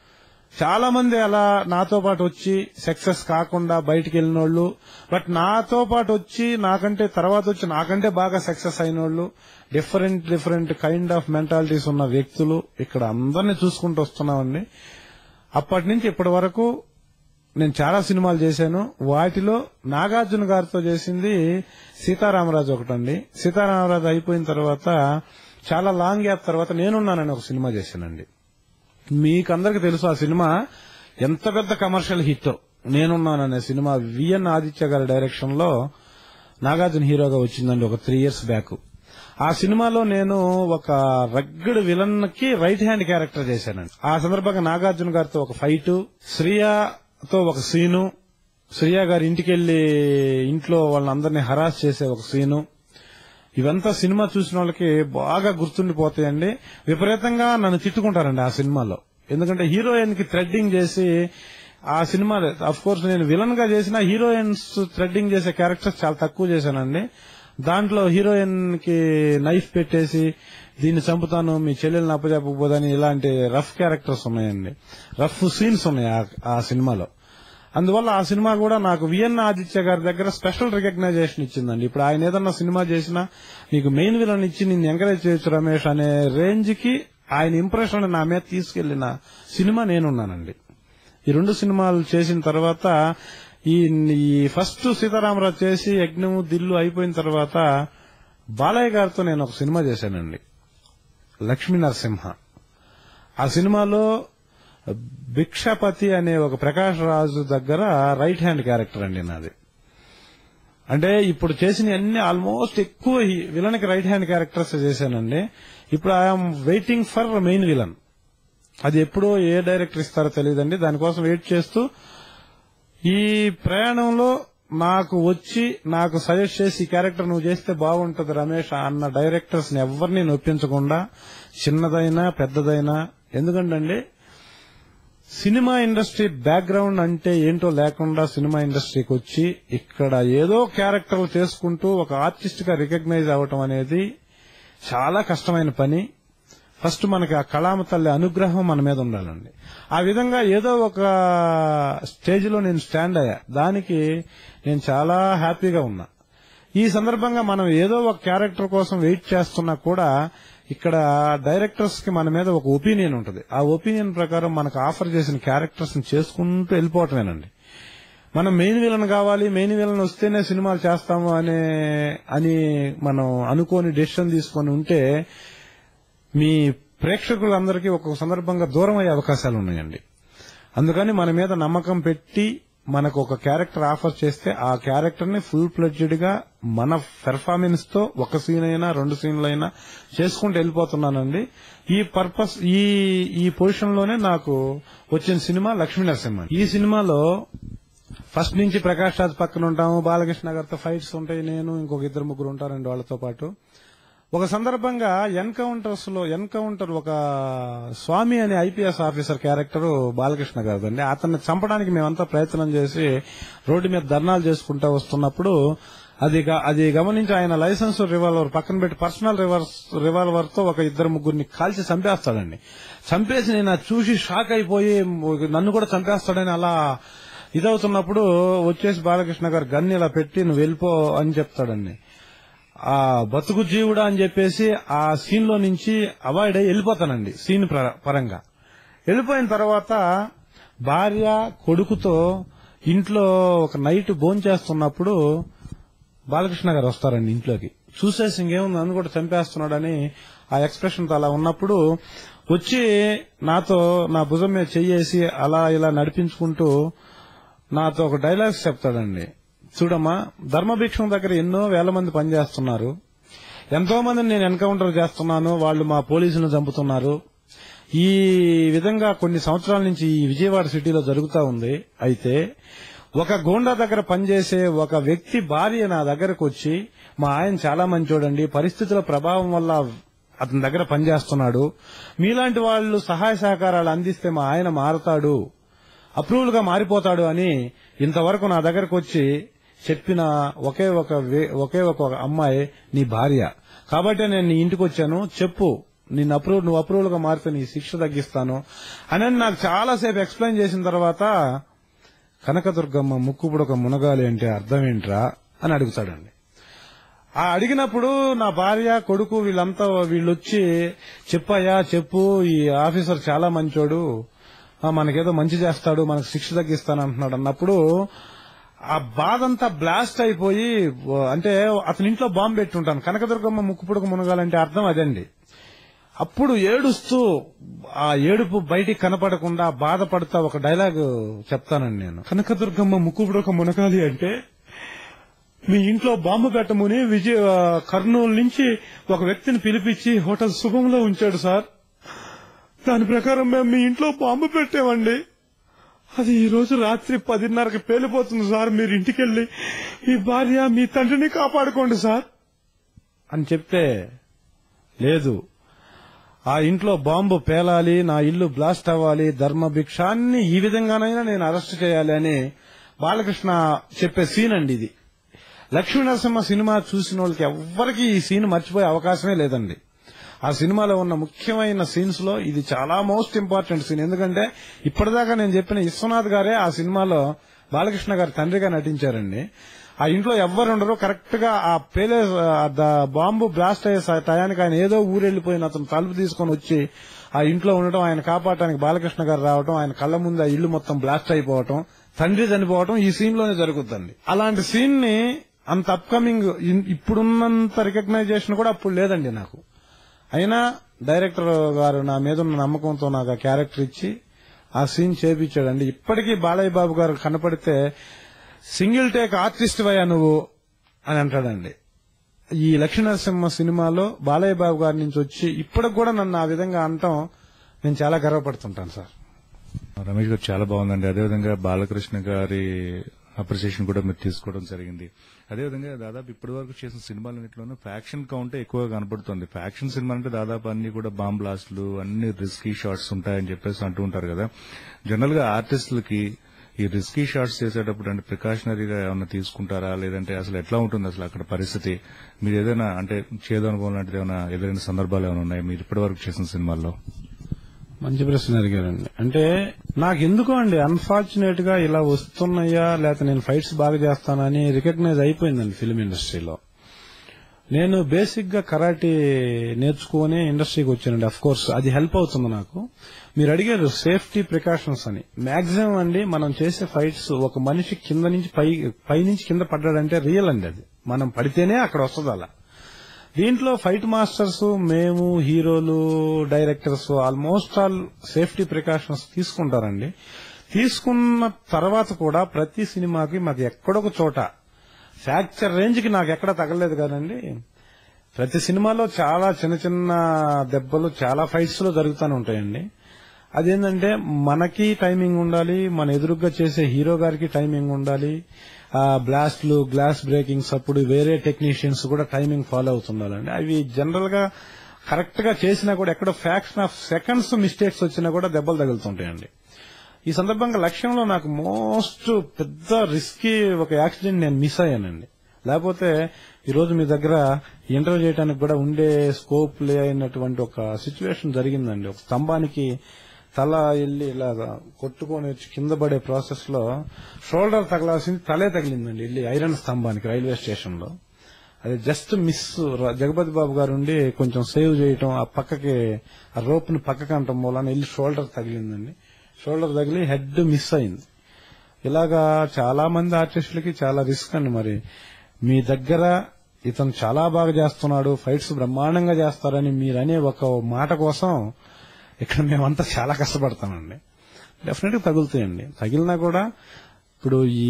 చాలా మంది అలా నాతో పాటు వచ్చి సక్సెస్ కాకుండా బయటికి వెళ్ళిన వాళ్ళు బట్ నాతో పాటు వచ్చి నాకంటే తర్వాత వచ్చి నాకంటే బాగా సక్సెస్ అయిన వాళ్ళు different different kind of mentalities ఉన్న వ్యక్తులు ఇక్కడ అందరినీ చూసుకుంటూ వస్తున్నామండి అప్పటి నుంచి ఇప్పటి వరకు నేను చాలా సినిమాలు చేశాను వాటిలో నాగార్జున గారితో చేసింది సీతారామరాజు ఒకటండి సీతారామరాజు అయిపోయిన తర్వాత చాలా లాంగ్ గ్యాప్ తర్వాత నేనున్నానని ఒక సినిమా చేశానండి మీకందరికి తెలుసు ఆ సినిమా ఎంత పెద్ద కమర్షియల్ హిట్ నేనున్నాననే సినిమా విఎన్ ఆదిత్య గారి డైరెక్షన్ లో నాగార్జున హీరోగా వచ్చిందండి ఒక త్రీ ఇయర్స్ బ్యాక్ ఆ సినిమాలో నేను ఒక రగ్గడ్ విలన్ కి రైట్ హ్యాండ్ క్యారెక్టర్ చేశానండి ఆ సందర్భంగా నాగార్జున గారితో ఒక ఫైట్ శ్రియతో ఒక సీను శ్రియ గారి ఇంటికి వెళ్లి ఇంట్లో వాళ్ళందరినీ హరాస్ చేసే ఒక సీను ఇవంతా సినిమా చూసిన వాళ్ళకి బాగా గుర్తుండిపోతాయండి విపరీతంగా నన్ను తిట్టుకుంటారండి ఆ సినిమాలో ఎందుకంటే హీరోయిన్ కి థ్రెడ్డింగ్ చేసి ఆ సినిమా అఫ్ కోర్స్ నేను విలన్ గా చేసిన హీరోయిన్స్ థ్రెడ్డింగ్ చేసే క్యారెక్టర్స్ చాలా తక్కువ చేశానండి దాంట్లో హీరోయిన్ కి నైఫ్ పెట్టేసి దీన్ని చంపుతాను మీ చెల్లెల్ని అప్పచెప్పకపోదని ఇలాంటి రఫ్ క్యారెక్టర్స్ ఉన్నాయండి రఫ్ సీన్స్ ఉన్నాయి ఆ- ఆ సినిమాలో అందువల్ల ఆ సినిమా కూడా నాకు విఎన్ ఆదిత్య గారి దగ్గర స్పెషల్ రికగ్నైజేషన్ ఇచ్చిందండి ఇప్పుడు ఆయన ఏదన్నా సినిమా చేసినా నీకు మెయిన్ విలన్ ఇచ్చి నిన్ను ఎంకరేజ్ చేయొచ్చు రమేష్ అనే రేంజ్ కి ఆయన ఇంప్రెషన్ నా మీద తీసుకెళ్లిన సినిమా నేనున్నానండి ఈ రెండు సినిమాలు చేసిన తర్వాత ఈ ఈ ఫస్ట్ సీతారామరాజు చేసి యజ్ఞము దిల్లు అయిపోయిన తర్వాత బాలయ్య గారితో నేను ఒక సినిమా చేశానండి లక్ష్మీ నరసింహ ఆ సినిమాలో భిక్షపతి అనే ఒక ప్రకాష్ రాజు దగ్గర రైట్ హ్యాండ్ క్యారెక్టర్ అండి నాది అంటే ఇప్పుడు చేసిన అన్ని ఆల్మోస్ట్ ఎక్కువ విలన్ కి రైట్ హ్యాండ్ క్యారెక్టర్స్ చేశానండి ఇప్పుడు I'm waiting for main villain అది ఎప్పుడో ఏ డైరెక్టర్ ఇస్తారో తెలియదండి దానికోసం వెయిట్ చేస్తూ ఈ ప్రయాణంలో నాకు వచ్చి నాకు సజెస్ట్ చేసి ఈ క్యారెక్టర్ నువ్వు చేస్తే బాగుంటది రమేష్ అన్న డైరెక్టర్స్ ని ఎవరిని నొప్పించకుండా చిన్నదైనా పెద్దదైనా ఎందుకంటే సినిమా ఇండస్ట్రీ బ్యాక్గ్రౌండ్ అంటే ఏంటో లేకుండా సినిమా ఇండస్ట్రీకి వచ్చి ఇక్కడ ఏదో క్యారెక్టర్లు చేసుకుంటూ ఒక ఆర్టిస్ట్ గా రికగ్నైజ్ అవ్వటం అనేది చాలా కష్టమైన పని ఫస్ట్ మనకి ఆ కళామ తల్లి అనుగ్రహం మన మీద ఉండాలండి ఆ విధంగా ఏదో ఒక స్టేజ్ లో నేను స్టాండ్ అయ్యా దానికి నేను చాలా హ్యాపీగా ఉన్నా ఈ సందర్భంగా మనం ఏదో ఒక క్యారెక్టర్ కోసం వెయిట్ చేస్తున్నా కూడా ఇక్కడ డైరెక్టర్స్ కి మన మీద ఒక ఒపీనియన్ ఉంటుంది ఆ ఒపీనియన్ ప్రకారం మనకు ఆఫర్ చేసిన క్యారెక్టర్స్ ని చేసుకుంటూ వెళ్ళిపోవటమేనండి మనం మెయిన్ విలన్ కావాలి మెయిన్ విలన్ వస్తేనే సినిమాలు చేస్తాము అనే అని మనం అనుకోని డెసిషన్ తీసుకొని ఉంటే మీ ప్రేక్షకులందరికీ ఒక సందర్భంగా దూరం అయ్యే అవకాశాలు ఉన్నాయండి అందుకని మన మీద నమ్మకం పెట్టి మనకు ఒక క్యారెక్టర్ ఆఫర్ చేస్తే ఆ క్యారెక్టర్ ని ఫుల్ ప్లెడ్జ్డ్ గా మన పెర్ఫార్మెన్స్ తో ఒక సీన్ అయినా రెండు సీన్లు అయినా చేసుకుంటూ వెళ్ళిపోతున్నానండి ఈ పర్పస్ ఈ ఈ పొజిషన్ లోనే నాకు వచ్చిన సినిమా లక్ష్మీ నరసింహ ఈ సినిమాలో ఫస్ట్ నుంచి ప్రకాష్ రాజ్ పక్కన ఉంటాము బాలకృష్ణ గారితో ఫైట్స్ ఉంటాయి నేను ఇంకొక ఇద్దరు ముగ్గురు ఉంటారండి వాళ్ళతో పాటు ఒక సందర్భంగా ఎన్కౌంటర్స్ లో ఎన్కౌంటర్ ఒక స్వామి అనే ఐపీఎస్ ఆఫీసర్ క్యారెక్టర్ బాలకృష్ణ గారిదండి అతన్ని చంపడానికి మేమంతా ప్రయత్నం చేసి రోడ్డు మీద ధర్నాలు చేసుకుంటా వస్తున్నప్పుడు అది గ- అది గమనించి ఆయన లైసెన్స్ రివాల్వర్ పక్కన పెట్టి పర్సనల్ రివర్స్ రివాల్వర్ తో ఒక ఇద్దరు ముగ్గురిని కాల్చి చంపేస్తాడండి చంపేసి నేను అది చూసి షాక్ అయిపోయి నన్ను కూడా చంపేస్తాడని అలా ఇదవుతున్నప్పుడు వచ్చేసి బాలకృష్ణ గారు గన్ ఇలా పెట్టి నువ్వు వెళ్ళిపో అని చెప్తాడండి ఆ బతుకు జీవుడా అని చెప్పేసి ఆ సీన్ లో నుంచి అవాయిడ్ అయ్యి వెళ్ళిపోతానండి సీన్ ప్ర- పరంగా వెళ్ళిపోయిన తర్వాత భార్య కొడుకుతో ఇంట్లో ఒక నైట్ భోంచేస్తున్నప్పుడు బాలకృష్ణ గారు వస్తారండి ఇంట్లోకి చూసేసి ఇంకేముంది నన్ను కూడా చంపేస్తున్నాడని ఆ ఎక్స్ప్రెషన్ తో అలా ఉన్నప్పుడు వచ్చి నాతో నా భుజం మీద చెయ్యేసి అలా ఇలా నడిపించుకుంటూ నాతో ఒక డైలాగ్స్ చెప్తాడండి చూడమ్మా ధర్మభిక్షం దగ్గర ఎన్నో వేల మంది పనిచేస్తున్నారు ఎంతో మందిని నేను ఎన్కౌంటర్ చేస్తున్నాను వాళ్ళు మా పోలీసులను చంపుతున్నారు ఈ విధంగా కొన్ని సంవత్సరాల నుంచి ఈ విజయవాడ సిటీలో జరుగుతా ఉంది అయితే ఒక గోండా దగ్గర పనిచేసే ఒక వ్యక్తి భార్య నా దగ్గరకు వచ్చి మా ఆయన చాలా మంచోడండి పరిస్థితుల ప్రభావం వల్ల అతని దగ్గర పనిచేస్తున్నాడు మీలాంటి వాళ్ళు సహాయ సహకారాలు అందిస్తే మా ఆయన మారతాడు అప్రూవల్ గా మారిపోతాడు అని ఇంతవరకు నా దగ్గరకు వచ్చి చెప్పిన ఒకే ఒక వే- ఒకే ఒక అమ్మాయి నీ భార్య కాబట్టి నేను నీ ఇంటికి వచ్చాను చెప్పు నిన్ను అప్రూవ్ నువ్వు అప్రూవల్ గా మారితే నీ శిక్ష తగ్గిస్తాను అని నాకు చాలాసేపు ఎక్స్ప్లెయిన్ చేసిన తర్వాత కనకదుర్గమ్మ ముక్కుపుడొక మునగాలి అంటే అర్థం ఏంట్రా అని అడుగుతాడండి ఆ అడిగినప్పుడు నా భార్య కొడుకు వీళ్ళంతా వీళ్ళొచ్చి చెప్పయ్యా చెప్పు ఈ ఆఫీసర్ చాలా మంచోడు ఆ, మనకేదో మంచి చేస్తాడు మనకు శిక్ష తగ్గిస్తాను అంటున్నాడు అన్నప్పుడు ఆ బాధంతా బ్లాస్ట్ అయిపోయి ఓ, అంటే అతని ఇంట్లో బాంబు పెట్టుంటాను కనకదుర్గమ్మ ముక్కుపుడక మునగాలంటే అర్థం అదండి అప్పుడు ఏడుస్తూ ఆ ఏడుపు బయటికి కనపడకుండా బాధపడుతా ఒక డైలాగ్ చెప్తానండి నేను కనకదుర్గమ్మ ముక్కుపుడక మునగాలి అంటే మీ ఇంట్లో బాంబు పెట్టమని విజయ కర్నూలు నుంచి ఒక వ్యక్తిని పిలిపించి హోటల్ శుభంలో ఉంచాడు సార్ దాని ప్రకారం మేము మీ ఇంట్లో బాంబు పెట్టామండి అది ఈ రోజు రాత్రి పదిన్నరకి పేలిపోతుంది సార్ మీరు ఇంటికెళ్ళి మీ భార్య మీ తండ్రిని కాపాడుకోండి సార్ అని చెప్తే లేదు ఆ ఇంట్లో బాంబు పేలాలి నా ఇల్లు బ్లాస్ట్ అవ్వాలి ధర్మభిక్షాన్ని ఈ విధంగానైనా నేను అరెస్ట్ చేయాలి అని బాలకృష్ణ చెప్పే సీన్ అండి ఇది లక్ష్మీ నరసింహ సినిమా చూసిన వాళ్ళకి ఎవ్వరికి ఈ సీన్ మర్చిపోయే అవకాశమే లేదండి ఆ సినిమాలో ఉన్న ముఖ్యమైన సీన్స్ లో ఇది చాలా మోస్ట్ ఇంపార్టెంట్ సీన్ ఎందుకంటే ఇప్పటిదాకా నేను చెప్పిన విశ్వనాథ్ గారే ఆ సినిమాలో బాలకృష్ణ గారి తండ్రిగా నటించారండి ఆ ఇంట్లో ఎవ్వరు ఉండరు కరెక్ట్ గా ఆ పేలే ఆ ద- బాంబు బ్లాస్ట్ అయ్యే స- టయానికి ఆయన ఏదో ఊరెళ్లిపోయిన అతను తలుపు తీసుకొని వచ్చి ఆ ఇంట్లో ఉండటం ఆయన కాపాడటానికి బాలకృష్ణ గారు రావటం ఆయన కళ్ళ ముందు ఆ ఇల్లు మొత్తం బ్లాస్ట్ అయిపోవటం తండ్రి చనిపోవటం ఈ సీన్ లోనే జరుగుతుంది అలాంటి సీన్ ని అంత అప్కమింగ్ ఇప్పుడున్నంత రికగ్నైజేషన్ కూడా అప్పుడు లేదండి నాకు అయినా డైరెక్టర్ గారు నా మీద ఉన్న నమ్మకంతో నాకు ఆ క్యారెక్టర్ ఇచ్చి ఆ సీన్ చేపించాడండి ఇప్పటికీ బాలయ్య బాబు గారు కనపడితే సింగిల్ టేక్ ఆర్టిస్ట్ వయ్యా నువ్వు అని అంటాడండి ఈ లక్ష్మీనరసింహ సినిమాలో బాలయ్య బాబు గారి నుంచి వచ్చి ఇప్పటికి కూడా నన్ను ఆ విధంగా అనటం నేను చాలా గర్వపడుతుంటాను సార్ రమేష్ గారు చాలా బాగుందండి అదేవిధంగా బాలకృష్ణ గారి అప్రిసియేషన్ కూడా మీరు తీసుకోవడం జరిగింది అదేవిధంగా దాదాపు ఇప్పటి వరకు చేసిన సినిమాలన్నింటిలోనూ ఫ్యాక్షన్ కౌంటే ఎక్కువగా కనపడుతుంది ఫ్యాక్షన్ సినిమా అంటే దాదాపు అన్ని కూడా బాంబ్ బ్లాస్ట్లు అన్ని రిస్కీ షాట్స్ ఉంటాయని చెప్పేసి అంటూ ఉంటారు కదా జనరల్ గా ఆర్టిస్టులకి ఈ రిస్కీ షాట్స్ చేసేటప్పుడు అంటే ప్రికాషనరీగా ఏమైనా తీసుకుంటారా లేదంటే అసలు ఎట్లా ఉంటుంది అసలు అక్కడ పరిస్థితి మీరు ఏదైనా అంటే చేదు అనుభవం లాంటిది ఏమైనా ఎదురైన సందర్భాలు ఏమైనా ఉన్నాయి మీరు ఇప్పటి వరకు చేసిన సినిమాల్లో మంచి ప్రశ్న అడిగారండి అంటే నాకు ఎందుకో అండి అన్ఫార్చునేట్ గా ఇలా వస్తున్నాయా లేకపోతే నేను ఫైట్స్ బాగా చేస్తానని రికగ్నైజ్ అయిపోయిందండి ఫిల్మ్ ఇండస్ట్రీలో నేను బేసిక్ గా కరాటే నేర్చుకుని ఇండస్ట్రీకి వచ్చానండి అఫ్ కోర్స్ అది హెల్ప్ అవుతుంది నాకు మీరు అడిగారు సేఫ్టీ ప్రికాషన్స్ అని మాక్సిమం అండి మనం చేసే ఫైట్స్ ఒక మనిషి కింద నుంచి పై పై నుంచి కింద పడ్డాడంటే రియల్ అండి అది మనం పడితేనే అక్కడ వస్తుంది అలా దీంట్లో ఫైట్ మాస్టర్స్ మేము హీరోలు directors almost all safety precautions తీసుకుంటారండి తీసుకున్న తర్వాత కూడా ప్రతి సినిమాకి మాకు ఎక్కడొక చోట ఫ్రాక్చర్ రేంజ్ కి నాకు ఎక్కడ తగలేదు కదండి ప్రతి సినిమాలో చాలా చిన్న చిన్న దెబ్బలు చాలా ఫైట్స్ లో జరుగుతూనే ఉంటాయండి అదేంటంటే మనకి టైమింగ్ ఉండాలి మన ఎదురుగ్గా చేసే హీరో గారికి టైమింగ్ ఉండాలి ఆ బ్లాస్ట్లు గ్లాస్ బ్రేకింగ్స్ అప్పుడు వేరే టెక్నీషియన్స్ కూడా టైమింగ్ ఫాలో అవుతుండాలండి అవి జనరల్ గా కరెక్ట్ గా చేసినా కూడా ఎక్కడో ఫ్యాక్షన్ ఆఫ్ సెకండ్స్ మిస్టేక్స్ వచ్చినా కూడా దెబ్బలు తగులుతుంటాయండి ఈ సందర్భంగా లక్ష్యంలో నాకు మోస్ట్ పెద్ద రిస్కీ ఒక యాక్సిడెంట్ నేను మిస్ అయ్యానండి లేకపోతే ఈ రోజు మీ దగ్గర ఇంటర్వ్యూ చేయడానికి కూడా ఉండే స్కోప్ లేనటువంటి ఒక సిచ్యువేషన్ జరిగిందండి ఒక స్తంభానికి తల వెళ్ళి ఇలా కొట్టుకొని వచ్చి కింద పడే ప్రాసెస్ లో షోల్డర్ తగలాల్సింది తలే తగిలిందండి వెళ్ళి ఐరన్ స్తంభానికి రైల్వే స్టేషన్ లో అది జస్ట్ మిస్ జగపతి బాబు గారు ఉండి కొంచెం సేవ్ చేయటం ఆ పక్కకి ఆ రోప్ ని పక్కకి అంటం మూలాన వెళ్ళి షోల్డర్ తగిలిందండి షోల్డర్ తగిలి హెడ్ మిస్ అయింది ఇలాగా చాలా మంది ఆర్టిస్టులకి చాలా రిస్క్ అండి మరి మీ దగ్గర ఇతను చాలా బాగా చేస్తున్నాడు ఫైట్స్ బ్రహ్మాండంగా చేస్తారని మీరు అనే ఒక మాట కోసం ఇక్కడ మేమంతా చాలా కష్టపడతామండి డెఫినెట్ గా తగులుతాయండి తగిలినా కూడా ఇప్పుడు ఈ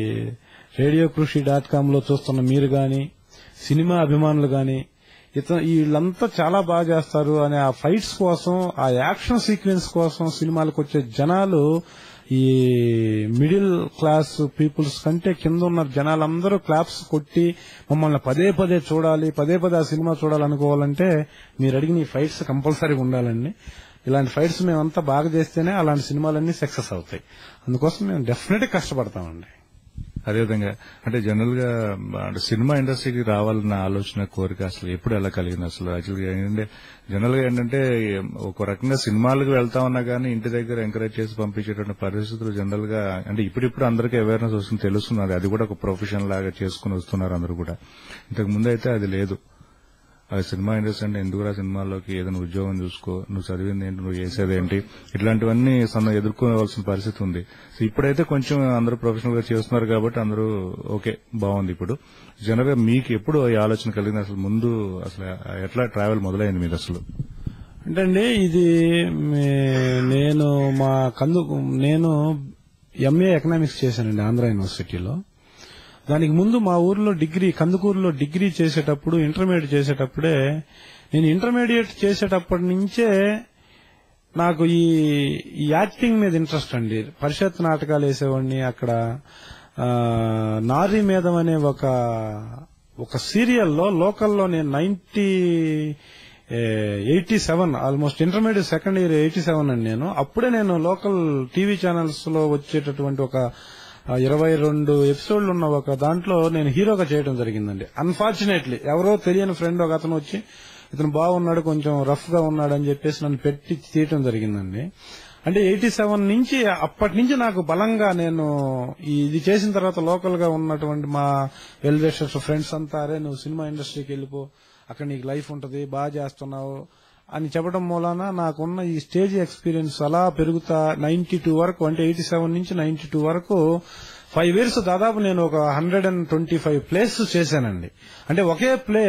రేడియో కృషి డాట్ కామ్ లో చూస్తున్న మీరు గాని సినిమా అభిమానులు గాని ఇతను వీళ్ళంతా చాలా బాగా చేస్తారు అనే ఆ ఫైట్స్ కోసం ఆ యాక్షన్ సీక్వెన్స్ కోసం సినిమాలకు వచ్చే జనాలు ఈ మిడిల్ క్లాస్ పీపుల్స్ కంటే కింద ఉన్న జనాలందరూ క్లాప్స్ కొట్టి మమ్మల్ని పదే పదే చూడాలి పదే పదే ఆ సినిమా చూడాలనుకోవాలంటే మీరు అడిగిన ఈ ఫైట్స్ కంపల్సరీగా ఉండాలండి ఇలాంటి ఫైట్స్ మేమంతా బాగా చేస్తేనే అలాంటి సినిమాలన్నీ సక్సెస్ అవుతాయి అందుకోసం మేము డెఫినెట్ కష్టపడతామండి అదేవిధంగా అంటే జనరల్ గా అంటే సినిమా ఇండస్ట్రీకి రావాలన్న ఆలోచన కోరిక అసలు ఎప్పుడు ఎలా కలిగింది అసలు యాక్చువల్గా ఏంటంటే జనరల్ గా ఏంటంటే ఒక రకంగా సినిమాలకు వెళ్తా ఉన్నా కానీ ఇంటి దగ్గర ఎంకరేజ్ చేసి పంపించేటువంటి పరిస్థితులు జనరల్ గా అంటే ఇప్పుడిప్పుడు అందరికీ అవేర్నెస్ వస్తుంది తెలుస్తున్నది అది కూడా ఒక ప్రొఫెషన్ లాగా చేసుకుని వస్తున్నారు అందరూ కూడా ఇంతకు ముందు అయితే అది లేదు అది సినిమా ఇండస్ట్రీ అంటే ఎందుకురా సినిమాల్లోకి ఏదైనా ఉద్యోగం చూసుకో నువ్వు చదివింది ఏంటి నువ్వు చేసేది ఏంటి ఇట్లాంటివన్నీ సన్న ఎదుర్కోవాల్సిన పరిస్థితి ఉంది సో ఇప్పుడైతే కొంచెం అందరూ ప్రొఫెషనల్ గా చేస్తున్నారు కాబట్టి అందరూ ఓకే బాగుంది ఇప్పుడు జనరల్ గా మీకు ఎప్పుడు ఈ ఆలోచన కలిగింది అసలు ముందు అసలు ఎట్లా ట్రావెల్ మొదలైంది మీరు అసలు అంటే అండి ఇది మే- నేను మా కందు నేను ఎంఏ ఎకనామిక్స్ చేశానండి ఆంధ్ర యూనివర్సిటీలో దానికి ముందు మా ఊర్లో డిగ్రీ కందుకూరులో డిగ్రీ చేసేటప్పుడు ఇంటర్మీడియట్ చేసేటప్పుడే నేను ఇంటర్మీడియట్ చేసేటప్పటి నుంచే నాకు ఈ ఈ యాక్టింగ్ మీద ఇంట్రెస్ట్ అండి పరిషత్ నాటకాలు వేసేవాడిని అక్కడ ఆ, నారీ మేధం అనే ఒక ఒక సీరియల్లో లోకల్లో నేను ninety eighty seven almost intermediate second year eighty seven అండి నేను అప్పుడే నేను లోకల్ టీవీ ఛానల్స్ లో వచ్చేటటువంటి ఒక ఆ, ఇరవై రెండు ఎపిసోడ్లు ఉన్న ఒక దాంట్లో నేను హీరోగా చేయడం జరిగిందండి అన్ఫార్చునేట్లీ ఎవరో తెలియని ఫ్రెండ్ ఒక అతను వచ్చి ఇతను బాగున్నాడు కొంచెం రఫ్ గా ఉన్నాడు అని చెప్పేసి నన్ను పెట్టి తీయటం జరిగిందండి అంటే ఎయిటీ సెవెన్ నుంచి అప్పటి నుంచి నాకు బలంగా నేను ఈ- ఇది చేసిన తర్వాత లోకల్ గా ఉన్నటువంటి మా వెల్ విషర్స్ ఫ్రెండ్స్ అంతా అరే నువ్వు సినిమా ఇండస్ట్రీకి వెళ్ళిపో అక్కడ నీకు లైఫ్ ఉంటది బాగా చేస్తున్నావు అని చెప్పడం మూలాన నాకున్న ఈ స్టేజ్ ఎక్స్పీరియన్స్ అలా పెరుగుతా నైన్టీ టూ వరకు అంటే ఎయిటీ సెవెన్ నుంచి నైన్టీ టూ వరకు ఫైవ్ ఇయర్స్ దాదాపు నేను ఒక hundred and twenty five plays చేశానండి అంటే ఒకే ప్లే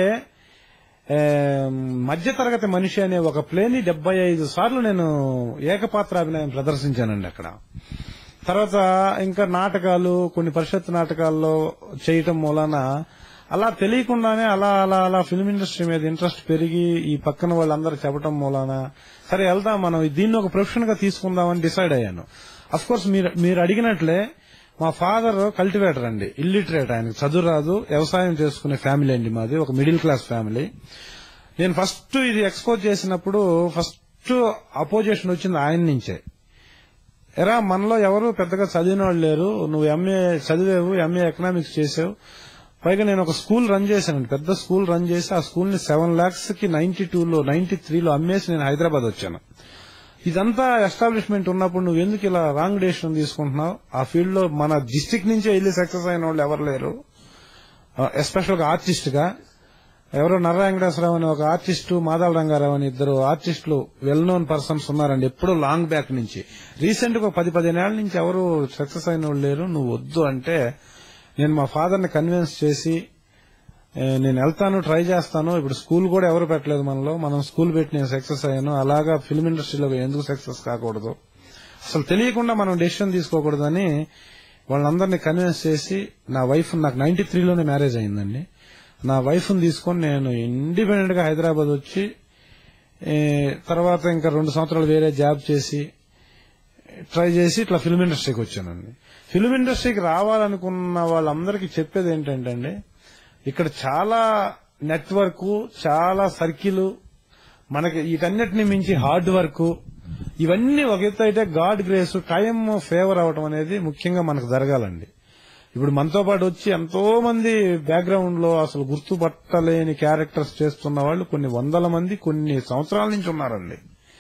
ఏ, మధ్యతరగతి మనిషి అనే ఒక ప్లేని డెబ్బై ఐదు సార్లు నేను ఏకపాత్రాభినయం ప్రదర్శించానండి అక్కడ తర్వాత ఇంకా నాటకాలు కొన్ని పరిషత్ నాటకాల్లో చేయటం మూలాన అలా తెలియకుండానే అలా అలా అలా ఫిల్మ్ ఇండస్ట్రీ మీద ఇంట్రెస్ట్ పెరిగి ఈ పక్కన వాళ్ళందరూ చెప్పటం మూలాన సరే వెళ్దాం మనం దీన్ని ఒక ప్రొఫెషన్ గా తీసుకుందామని డిసైడ్ అయ్యాను అఫ్ కోర్స్ మీరు మీరు అడిగినట్లే మా ఫాదర్ కల్టివేటర్ అండి ఇల్లిటరేట్ ఆయనకు చదువు రాదు వ్యవసాయం చేసుకునే ఫ్యామిలీ అండి మాది ఒక మిడిల్ క్లాస్ ఫ్యామిలీ నేను ఫస్ట్ ఇది ఎక్స్పోజ్ చేసినప్పుడు ఫస్ట్ అపోజిషన్ వచ్చింది ఆయన నుంచే ఎరా మనలో ఎవరు పెద్దగా చదివిన వాళ్ళు లేరు నువ్వు ఎంఏ చదివేవు ఎంఏ ఎకనామిక్స్ చేసావు పైగా నేను ఒక స్కూల్ రన్ చేశానండి పెద్ద స్కూల్ రన్ చేసి ఆ స్కూల్ ని సెవెన్ లాక్స్ కి నైన్టీ టూలో నైన్టీ త్రీలో అమ్మేసి నేను హైదరాబాద్ వచ్చాను ఇదంతా ఎస్టాబ్లిష్మెంట్ ఉన్నప్పుడు నువ్వు ఎందుకు ఇలా రాంగ్ డెసిషన్ తీసుకుంటున్నావు ఆ ఫీల్డ్ లో మన డిస్టిక్ నుంచే వెళ్ళి సక్సెస్ అయిన వాళ్ళు ఎవరు లేరు ఎస్పెషల్ గా ఆర్టిస్ట్ గా ఎవరో నర్ర వెంకటేశ్వరరావు అని ఒక ఆర్టిస్టు మాధవ రంగారావు అని ఇద్దరు ఆర్టిస్టులు వెల్ నోన్ పర్సన్స్ ఉన్నారండి ఎప్పుడూ లాంగ్ బ్యాక్ నుంచి రీసెంట్ గా ఒక పది పదిహేనేళ్ల నుంచి ఎవరు సక్సెస్ అయిన వాళ్ళు లేరు నువ్వు వద్దు అంటే నేను మా ఫాదర్ ని కన్విన్స్ చేసి ఏ, నేను వెళ్తాను ట్రై చేస్తాను ఇప్పుడు స్కూల్ కూడా ఎవరు పెట్టలేదు మనలో మనం స్కూల్ పెట్టి నేను సక్సెస్ అయ్యాను అలాగా ఫిల్మ్ ఇండస్ట్రీలో ఎందుకు సక్సెస్ కాకూడదు అసలు తెలియకుండా మనం డెసిషన్ తీసుకోకూడదని వాళ్ళందరినీ కన్విన్స్ చేసి నా వైఫ్ నాకు నైన్టీ త్రీలోనే మ్యారేజ్ అయిందండి నా వైఫ్ ని తీసుకొని నేను ఇండిపెండెంట్ గా హైదరాబాద్ వచ్చి ఏ, తర్వాత ఇంకా రెండు సంవత్సరాలు వేరే జాబ్ చేసి ట్రై చేసి ఇట్లా ఫిల్మ్ ఇండస్ట్రీకి వచ్చానండి ఫిల్మ్ ఇండస్ట్రీకి రావాలనుకున్న వాళ్ళందరికీ చెప్పేది ఏంటంటే అండి ఇక్కడ చాలా నెట్వర్క్ చాలా సర్కిల్ మనకి వీటన్నిటిని మించి హార్డ్ వర్క్ ఇవన్నీ ఒక ఎత్తు అయితే గాడ్ గ్రేస్ టైం ఫేవర్ అవటం అనేది ముఖ్యంగా మనకు జరగాలండి ఇప్పుడు మనతో పాటు వచ్చి ఎంతో మంది బ్యాక్గ్రౌండ్ లో అసలు గుర్తుపట్టలేని క్యారెక్టర్స్ చేస్తున్న వాళ్ళు కొన్ని వందల మంది కొన్ని సంవత్సరాల నుంచి ఉన్నారండి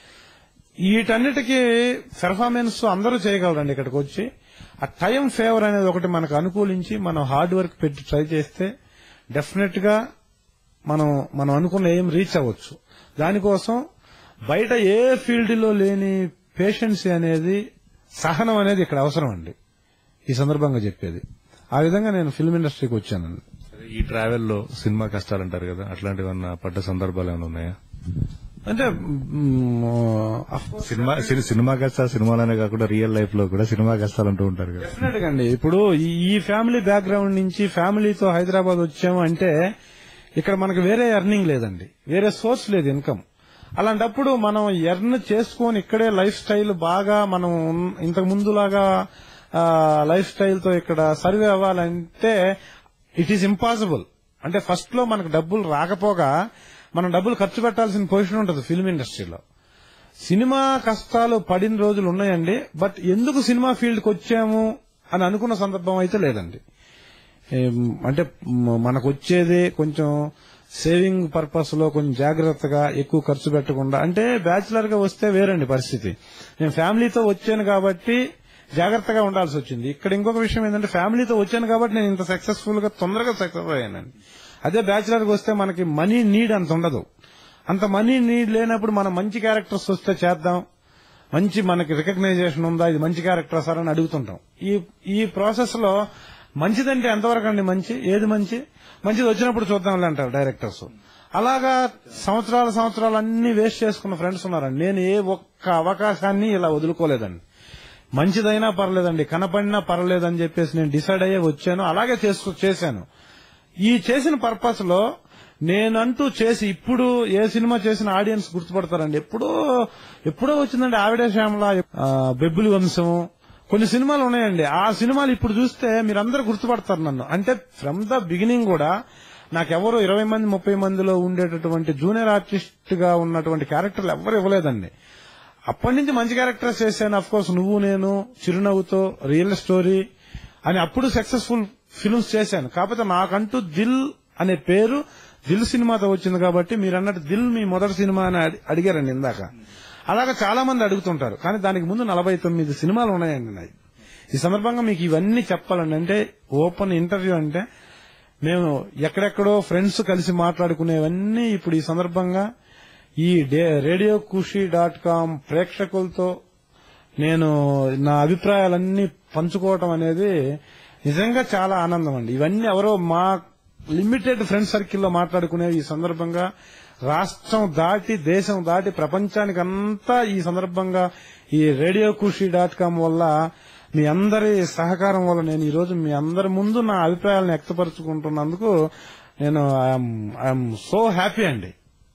వీటన్నిటికీ పెర్ఫార్మెన్స్ అందరూ చేయగలరండి ఇక్కడికి వచ్చి ఆ టైం ఫేవర్ అనేది ఒకటి మనకు అనుకూలించి మనం హార్డ్ వర్క్ పెట్టి ట్రై చేస్తే డెఫినెట్ గా మనం మనం అనుకున్న ఏం రీచ్ అవ్వచ్చు దానికోసం బయట ఏ ఫీల్డ్ లో లేని పేషెన్సీ అనేది సహనం అనేది ఇక్కడ అవసరం అండి ఈ సందర్భంగా చెప్పేది ఆ విధంగా నేను ఫిల్మ్ ఇండస్ట్రీకి వచ్చానండి ఈ ట్రావెల్ లో సినిమా కష్టాలు అంటారు కదా అట్లాంటివి ఏమన్నా పడ్డ సందర్భాలు ఏమైనా ఉన్నాయా అంటే మ్, of course సినిమా సి- సినిమా కష్టాలు సినిమాలోనే కాకుండా రియల్ లైఫ్ లో కూడా సినిమా కష్టాలు అంటూ ఉంటారు కదా డెఫినెట్ గా అండి ఇప్పుడు ఈ- ఈ ఫ్యామిలీ బ్యాక్గ్రౌండ్ నుంచి ఫ్యామిలీతో హైదరాబాద్ వచ్చాము అంటే ఇక్కడ మనకు వేరే ఎర్నింగ్ లేదండి వేరే సోర్స్ లేదు ఇన్కమ్ అలాంటప్పుడు మనం ఎర్న్ చేసుకొని ఇక్కడే లైఫ్ స్టైల్ బాగా మనం ఉన్- ఇంతకు ముందులాగా లైఫ్ స్టైల్ తో ఇక్కడ సర్వే అవ్వాలంటే ఇట్ ఈస్ ఇంపాసిబుల్ అంటే ఫస్ట్ లో మనకు డబ్బులు రాకపోగా మనం డబ్బులు ఖర్చు పెట్టాల్సిన పొజిషన్ ఉంటుంది ఫిల్మ్ ఇండస్ట్రీలో సినిమా కష్టాలు పడిన రోజులు ఉన్నాయండి బట్ ఎందుకు సినిమా ఫీల్డ్ కి వచ్చాము అని అనుకున్న సందర్భం అయితే లేదండి ఏం, అంటే మ- మనకు వచ్చేది కొంచెం సేవింగ్ పర్పస్ లో కొంచెం జాగ్రత్తగా ఎక్కువ ఖర్చు పెట్టకుండా అంటే బ్యాచిలర్ గా వస్తే వేరండి పరిస్థితి నేను ఫ్యామిలీతో వచ్చాను కాబట్టి జాగ్రత్తగా ఉండాల్సి వచ్చింది ఇక్కడ ఇంకొక విషయం ఏంటంటే ఫ్యామిలీతో వచ్చాను కాబట్టి నేను ఇంత సక్సెస్ఫుల్ గా తొందరగా సక్సెస్ అయ్యానండి అదే బ్యాచిలర్ గా వస్తే మనకి మనీ నీడ్ అంత ఉండదు అంత మనీ నీడ్ లేనప్పుడు మనం మంచి క్యారెక్టర్స్ వస్తే చేద్దాం మంచి మనకి రికగ్నైజేషన్ ఉందా ఇది మంచి క్యారెక్టర్ సార్ అని అడుగుతుంటాం ఈ ఈ ప్రాసెస్ లో మంచిదంటే ఎంతవరకు అండి మంచి ఏది మంచి మంచిది వచ్చినప్పుడు చూద్దాంలే అంటారు డైరెక్టర్స్ అలాగా సంవత్సరాల సంవత్సరాలు అన్ని వేస్ట్ చేసుకున్న ఫ్రెండ్స్ ఉన్నారండి నేను ఏ ఒక్క అవకాశాన్ని ఇలా వదులుకోలేదండి మంచిదైనా పర్లేదండి కనపడినా పర్లేదని చెప్పేసి నేను డిసైడ్ అయ్యే వచ్చాను అలాగే చేసుకు చేశాను ఈ చేసిన పర్పస్ లో నేనంటూ చేసి ఇప్పుడు ఏ సినిమా చేసిన ఆడియన్స్ గుర్తుపడతారండి ఎప్పుడో ఎప్పుడో వచ్చిందండి ఆవిడే శ్యామల ఆ, బెబ్బులి వంశం కొన్ని సినిమాలు ఉన్నాయండి ఆ సినిమాలు ఇప్పుడు చూస్తే మీరందరూ గుర్తుపడతారు నన్ను అంటే ఫ్రమ్ ద బిగినింగ్ కూడా నాకెవరు ఇరవై మంది ముప్పై మందిలో ఉండేటటువంటి జూనియర్ ఆర్టిస్ట్ గా ఉన్నటువంటి క్యారెక్టర్లు ఎవరు ఇవ్వలేదండి అప్పటి నుంచి మంచి క్యారెక్టర్స్ చేశాను అఫ్ కోర్స్ నువ్వు నేను చిరునవ్వుతో రియల్ స్టోరీ అని అప్పుడు సక్సెస్ఫుల్ ఫిల్మ్స్ చేశాను కాకపోతే నాకంటూ దిల్ అనే పేరు దిల్ సినిమాతో వచ్చింది కాబట్టి మీరు అన్నట్టు దిల్ మీ మొదటి సినిమా అని అడి- అడిగారండి ఇందాక అలాగా చాలా మంది అడుగుతుంటారు కానీ దానికి ముందు నలభై తొమ్మిది సినిమాలు ఉన్నాయండి నాయి ఈ సందర్భంగా మీకు ఇవన్నీ చెప్పాలండి అంటే ఓపెన్ ఇంటర్వ్యూ అంటే మేము ఎక్కడెక్కడో ఫ్రెండ్స్ కలిసి మాట్లాడుకునేవన్నీ ఇప్పుడు ఈ సందర్భంగా ఈ డే- రేడియో ఖుషి డాట్ కామ్ ప్రేక్షకులతో నేను నా అభిప్రాయాలన్నీ పంచుకోవటం అనేది నిజంగా చాలా ఆనందం అండి ఇవన్నీ ఎవరో మా లిమిటెడ్ ఫ్రెండ్ సర్కిల్లో మాట్లాడుకునే ఈ సందర్భంగా రాష్ట్రం దాటి దేశం దాటి ప్రపంచానికి అంతా ఈ సందర్భంగా ఈ రేడియో ఖుషి డాట్ కామ్ వల్ల మీ అందరి సహకారం వల్ల నేను ఈ రోజు మీ అందరి ముందు నా అభిప్రాయాలను వ్యక్తపరుచుకుంటున్నందుకు నేను ఐఎమ్ సో హ్యాపీ అండి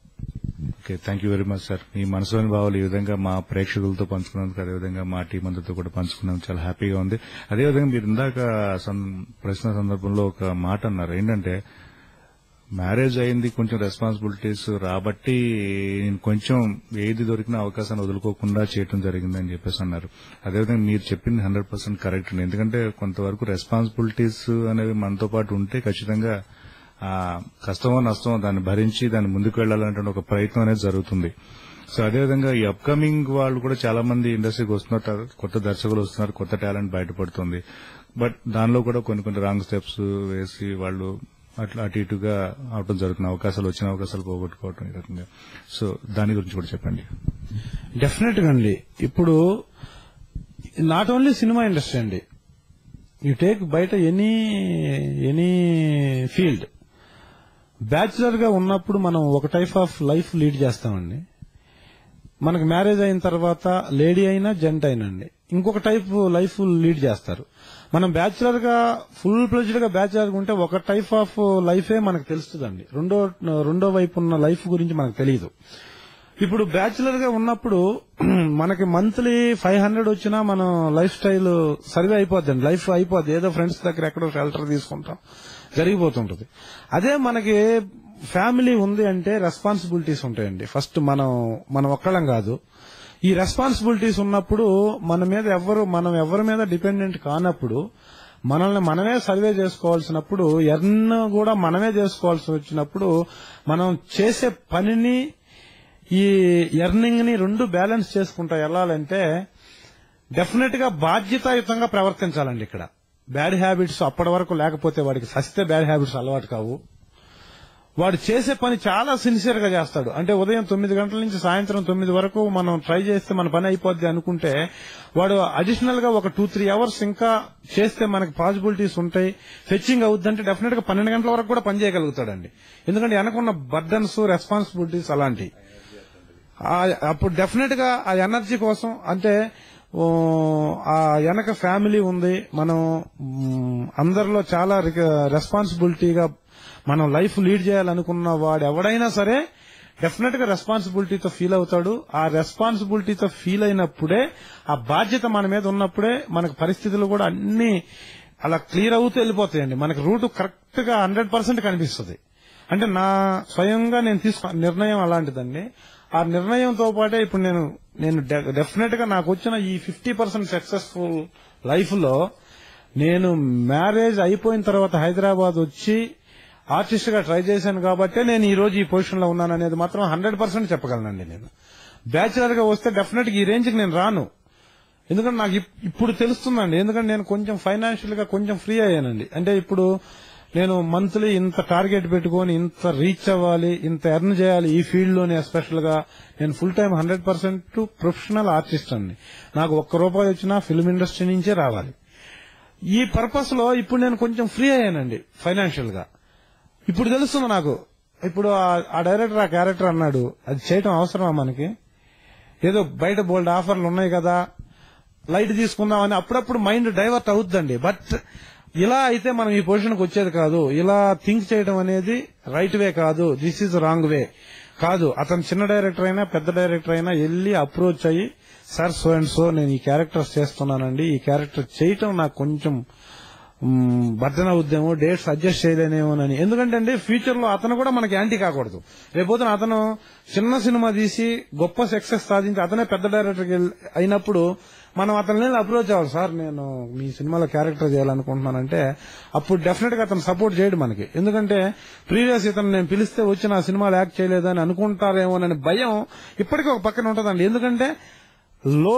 okay thank you very much sir మీ మనసులోని భావాలు ఈ విధంగా మా ప్రేక్షకులతో పంచుకున్నందుకు అదేవిధంగా మా టీం అందరితో కూడా పంచుకున్నందుకు చాలా హ్యాపీగా ఉంది అదేవిధంగా మీరు ఇందాక సం- ప్రశ్న సందర్భంలో ఒక మాట అన్నారు ఏంటంటే మ్యారేజ్ అయింది కొంచెం రెస్పాన్సిబిలిటీస్ రాబట్టి నేను కొంచెం ఏది దొరికిన అవకాశాన్ని వదులుకోకుండా చేయటం జరిగిందని చెప్పేసి అన్నారు అదేవిధంగా మీరు చెప్పింది హండ్రెడ్ పర్సెంట్ కరెక్ట్ అండి ఎందుకంటే కొంతవరకు రెస్పాన్సిబిలిటీస్ అనేవి మనతో పాటు ఉంటే ఖచ్చితంగా ఆ కష్టమో నష్టమో దాన్ని భరించి దాన్ని ముందుకు వెళ్లాలంటే ఒక ప్రయత్నం అనేది జరుగుతుంది సో అదేవిధంగా ఈ అప్కమింగ్ వాళ్ళు కూడా చాలా మంది ఇండస్ట్రీకి వస్తున్నారు కొత్త దర్శకులు వస్తున్నారు కొత్త టాలెంట్ బయటపడుతుంది బట్ దానిలో కూడా కొన్ని కొన్ని రాంగ్ స్టెప్స్ వేసి వాళ్ళు అట్లా అటు ఇటుగా అవటం జరుగుతుంది అవకాశాలు వచ్చిన అవకాశాలు పోగొట్టుకోవటం ఈ రకంగా సో దాని గురించి కూడా చెప్పండి డెఫినెట్ గా అండి ఇప్పుడు నాట్ ఓన్లీ సినిమా ఇండస్ట్రీ అండి యు టేక్ బయట ఎనీ ఎనీ ఫీల్డ్ బ్యాచులర్ గా ఉన్నప్పుడు మనం ఒక టైప్ ఆఫ్ లైఫ్ లీడ్ చేస్తామండి మనకు మ్యారేజ్ అయిన తర్వాత లేడీ అయినా జెంట్ అయినా అండి ఇంకొక టైప్ లైఫ్ లీడ్ చేస్తారు మనం బ్యాచులర్ గా ఫుల్ ప్లెజ్డ్ గా బ్యాచులర్ గా ఉంటే ఒక టైప్ ఆఫ్ లైఫే మనకు తెలుస్తుందండి రెండో రెండో వైపు ఉన్న లైఫ్ గురించి మనకు తెలియదు ఇప్పుడు బ్యాచులర్ గా ఉన్నప్పుడు మనకి మంత్లీ ఫైవ్ హండ్రెడ్ వచ్చినా మనం లైఫ్ స్టైల్ సర్వే అయిపోద్దండి లైఫ్ అయిపోద్ది ఏదో ఫ్రెండ్స్ దగ్గర ఎక్కడో షెల్టర్ తీసుకుంటాం జరిగిపోతుంటది అదే మనకి ఫ్యామిలీ ఉంది అంటే రెస్పాన్సిబిలిటీస్ ఉంటాయండి ఫస్ట్ మనం మనం ఒక్కళ్ళం కాదు ఈ రెస్పాన్సిబిలిటీస్ ఉన్నప్పుడు మన మీద ఎవరు మనం ఎవరి మీద డిపెండెంట్ కానప్పుడు మనల్ని మనమే సర్వే చేసుకోవాల్సినప్పుడు ఎర్న్ కూడా మనమే చేసుకోవాల్సి వచ్చినప్పుడు మనం చేసే పనిని ఈ ఎర్నింగ్ ని రెండు బ్యాలెన్స్ చేసుకుంటా వెళ్ళాలంటే డెఫినెట్ గా బాధ్యతాయుతంగా ప్రవర్తించాలండి ఇక్కడ బ్యాడ్ హ్యాబిట్స్ అప్పటి వరకు లేకపోతే వాడికి సస్తే బ్యాడ్ హ్యాబిట్స్ అలవాటు కావు వాడు చేసే పని చాలా సిన్సియర్ గా చేస్తాడు అంటే ఉదయం తొమ్మిది గంటల నుంచి సాయంత్రం తొమ్మిది వరకు మనం ట్రై చేస్తే మన పని అయిపోద్ది అనుకుంటే వాడు అడిషనల్ గా ఒక టూ త్రీ అవర్స్ ఇంకా చేస్తే మనకి పాసిబిలిటీస్ ఉంటాయి ఫెచ్చింగ్ అవుద్దంటే డెఫినెట్ గా పన్నెండు గంటల వరకు కూడా పని చేయగలుగుతాడండి ఎందుకంటే వెనకున్న బర్డన్స్ రెస్పాన్సిబిలిటీస్ అలాంటివి ఆ- అప్పుడు డెఫినెట్ గా ఆ ఎనర్జీ కోసం అంటే ఓ, ఆ వెనక ఫ్యామిలీ ఉంది మనం మ్, అందరిలో చాలా రెస్పాన్సిబిలిటీగా మనం లైఫ్ లీడ్ చేయాలనుకున్న వాడు ఎవడైనా సరే డెఫినెట్ గా రెస్పాన్సిబిలిటీతో ఫీల్ అవుతాడు ఆ రెస్పాన్సిబిలిటీతో ఫీల్ అయినప్పుడే ఆ బాధ్యత మన మీద ఉన్నప్పుడే మనకు పరిస్థితులు కూడా అన్ని అలా క్లియర్ అవుతూ వెళ్ళిపోతాయండి మనకి రూట్ కరెక్ట్ గా హండ్రెడ్ పర్సెంట్ కనిపిస్తుంది అంటే నా స్వయంగా నేను తీసుకున్న నిర్ణయం అలాంటిదండి ఆ నిర్ణయంతో పాటే ఇప్పుడు నేను నేను డెఫినెట్ గా నాకు వచ్చిన ఈ ఫిఫ్టీ పర్సెంట్ సక్సెస్ఫుల్ లైఫ్ లో నేను మ్యారేజ్ అయిపోయిన తర్వాత హైదరాబాద్ వచ్చి ఆర్టిస్ట్ గా ట్రై చేశాను కాబట్టే నేను ఈ రోజు ఈ పొజిషన్ లో ఉన్నాను అనేది మాత్రం హండ్రెడ్ పర్సెంట్ చెప్పగలనండి నేను బ్యాచులర్ గా వస్తే డెఫినెట్ గా ఈ రేంజ్ కి నేను రాను ఎందుకంటే నాకు ఇప్- ఇప్పుడు తెలుస్తుందండి ఎందుకంటే నేను కొంచెం ఫైనాన్షియల్ గా కొంచెం ఫ్రీ అయ్యానండి అంటే ఇప్పుడు నేను మంత్లీ ఇంత టార్గెట్ పెట్టుకొని ఇంత రీచ్ అవ్వాలి ఇంత ఎర్న్ చేయాలి ఈ ఫీల్డ్ లోనే ఎస్పెషల్ గా నేను full time hundred percent professional artist అండి నాకు ఒక్క రూపాయి వచ్చినా ఫిల్మ్ ఇండస్ట్రీ నుంచే రావాలి ఈ పర్పస్ లో ఇప్పుడు నేను కొంచెం ఫ్రీ అయ్యానండి ఫైనాన్షియల్ గా ఇప్పుడు తెలుస్తుంది నాకు ఇప్పుడు ఆ- ఆ డైరెక్టర్ ఆ క్యారెక్టర్ అన్నాడు అది చేయటం అవసరమా మనకి ఏదో బయట బోల్డ్ ఆఫర్లు ఉన్నాయి కదా లైట్ తీసుకుందామని అప్పుడప్పుడు మైండ్ డైవర్ట్ అవుద్దండి బట్ ఇలా అయితే మనం ఈ పొజిషన్కి వచ్చేది కాదు ఇలా థింక్ చేయడం అనేది రైట్ వే కాదు దిస్ ఈజ్ రాంగ్ వే కాదు అతను చిన్న డైరెక్టర్ అయినా పెద్ద డైరెక్టర్ అయినా వెళ్ళి అప్రోచ్ అయ్యి సార్ సో అండ్ సో నేను ఈ క్యారెక్టర్స్ చేస్తున్నానండి ఈ క్యారెక్టర్ చేయటం నాకు కొంచెం మ్, బర్ధన అవుద్దేమో డేట్స్ అడ్జస్ట్ చేయలేనేమోనని ఎందుకంటే అండి ఫ్యూచర్ లో అతను కూడా మనకి యాంటీ కాకూడదు రేపొద్దున అతను చిన్న సినిమా తీసి గొప్ప సక్సెస్ సాధించి అతనే పెద్ద డైరెక్టర్ అయినప్పుడు మనం అతని అప్రోచ్ అవ్వాలి సార్ నేను మీ సినిమాలో క్యారెక్టర్ చేయాలనుకుంటున్నానంటే అప్పుడు డెఫినెట్ గా అతను సపోర్ట్ చేయడు మనకి ఎందుకంటే ప్రీవియస్ ఇతను నేను పిలిస్తే వచ్చి నా సినిమాలు యాక్ట్ చేయలేదని అనుకుంటారేమోనని భయం ఇప్పటికీ ఒక పక్కన ఉంటుందండి ఎందుకంటే లో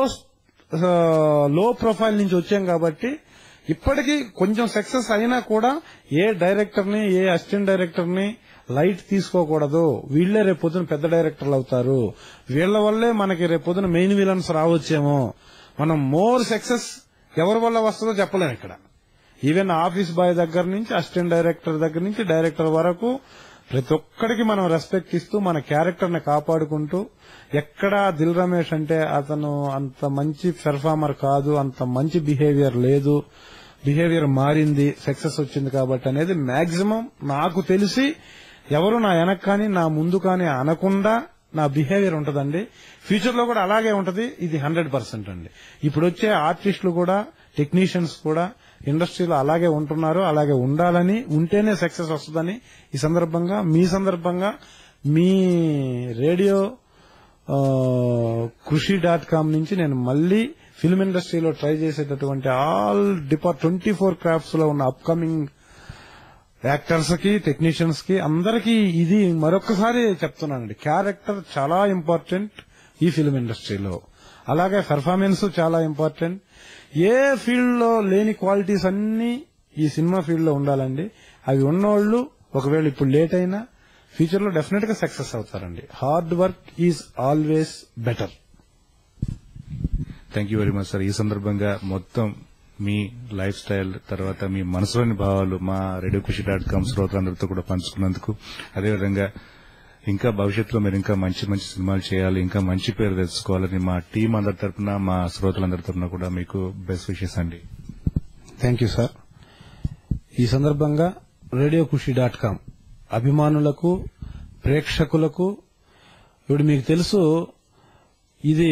లో ప్రొఫైల్ నుంచి వచ్చాం కాబట్టి ఇప్పటికీ కొంచెం సక్సెస్ అయినా కూడా ఏ డైరెక్టర్ ని ఏ అసిస్టెంట్ డైరెక్టర్ ని లైట్ తీసుకోకూడదు వీళ్లే రేపు పొద్దున పెద్ద డైరెక్టర్లు అవుతారు వీళ్ల వల్లే మనకి రేపు పొద్దున మెయిన్ విలన్స్ రావచ్చేమో మనం మోర్ సక్సెస్ ఎవరి వల్ల వస్తుందో చెప్పలేము ఇక్కడ ఈవెన్ ఆఫీస్ బాయ్ దగ్గర నుంచి అసిస్టెంట్ డైరెక్టర్ దగ్గర నుంచి డైరెక్టర్ వరకు ప్రతి ఒక్కడికి మనం రెస్పెక్ట్ ఇస్తూ మన క్యారెక్టర్ ని కాపాడుకుంటూ ఎక్కడా దిల్ రమేష్ అంటే అతను అంత మంచి పెర్ఫార్మర్ కాదు అంత మంచి బిహేవియర్ లేదు బిహేవియర్ మారింది సక్సెస్ వచ్చింది కాబట్టి అనేది మాక్సిమం నాకు తెలిసి ఎవరు నా వెనక కానీ నా ముందు కానీ అనకుండా నా బిహేవియర్ ఉంటదండి ఫ్యూచర్ లో కూడా అలాగే ఉంటది ఇది హండ్రెడ్ పర్సెంట్ అండి ఇప్పుడు వచ్చే ఆర్టిస్టులు కూడా టెక్నీషియన్స్ కూడా ఇండస్ట్రీలో అలాగే ఉంటున్నారు అలాగే ఉండాలని ఉంటేనే సక్సెస్ వస్తుందని ఈ సందర్భంగా మీ సందర్భంగా మీ రేడియో ఆ, కృషి డాట్ కామ్ నుంచి నేను మళ్ళీ ఫిల్మ్ ఇండస్ట్రీలో ట్రై చేసేటటువంటి all depart twenty four crafts లో ఉన్న అప్కమింగ్ యాక్టర్స్ కి టెక్నీషియన్స్ కి అందరికీ ఇది మరొకసారి చెప్తున్నానండి క్యారెక్టర్ చాలా ఇంపార్టెంట్ ఈ ఫిల్మ్ ఇండస్ట్రీలో అలాగే పెర్ఫార్మెన్స్ చాలా ఇంపార్టెంట్ ఏ ఫీల్డ్ లో లేని క్వాలిటీస్ అన్ని ఈ సినిమా ఫీల్డ్ లో ఉండాలండి అవి ఉన్నోళ్ళు ఒకవేళ ఇప్పుడు లేట్ అయినా ఫ్యూచర్ లో డెఫినెట్ గా సక్సెస్ అవుతారండి hard work is always better thank you very much sir ఈ సందర్భంగా మొత్తం మీ లైఫ్ స్టైల్ తర్వాత మీ మనసులోని భావాలు మా రేడియో కృషి డాట్ కామ్ శ్రోతలందరితో కూడా పంచుకున్నందుకు అదేవిధంగా ఇంకా భవిష్యత్తులో మీరు ఇంకా మంచి మంచి సినిమాలు చేయాలి ఇంకా మంచి పేరు తెచ్చుకోవాలని మా టీం అందరి తరపున మా శ్రోతలందరి తరపున కూడా మీకు బెస్ట్ విషెస్ అండి థ్యాంక్ యూ సార్ ఈ సందర్భంగా రేడియో ఖుషి డాట్ కామ్ అభిమానులకు ప్రేక్షకులకు ఇప్పుడు మీకు తెలుసు ఇది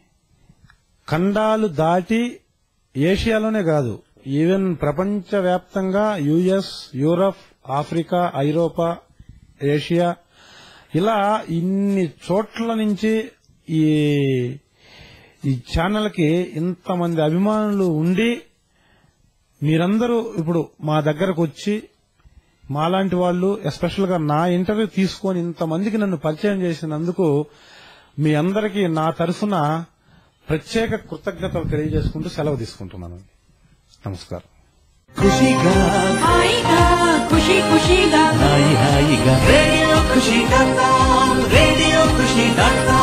ఖండాలు దాటి ఏషియాలోనే కాదు ఈవెన్ ప్రపంచ వ్యాప్తంగా యుఎస్ యూరప్ ఆఫ్రికా ఐరోపా ఏషియా ఇలా ఇన్ని చోట్ల నుంచి ఈ ఈ ఛానల్ కి ఇంతమంది అభిమానులు ఉండి మీరందరూ ఇప్పుడు మా దగ్గరకు వచ్చి మాలాంటి వాళ్ళు ఎస్పెషల్ గా నా ఇంటర్వ్యూ తీసుకొని ఇంతమందికి నన్ను పరిచయం చేసినందుకు మీ అందరికీ నా తరఫున ప్రత్యేక కృతజ్ఞతలు తెలియజేసుకుంటూ సెలవు తీసుకుంటున్నాను నమస్కారం ఖుషిగా హాయిగా ఖుషి ఖుషిగా హాయి హాయిగా radio Khushi dot com radio Khushi dot com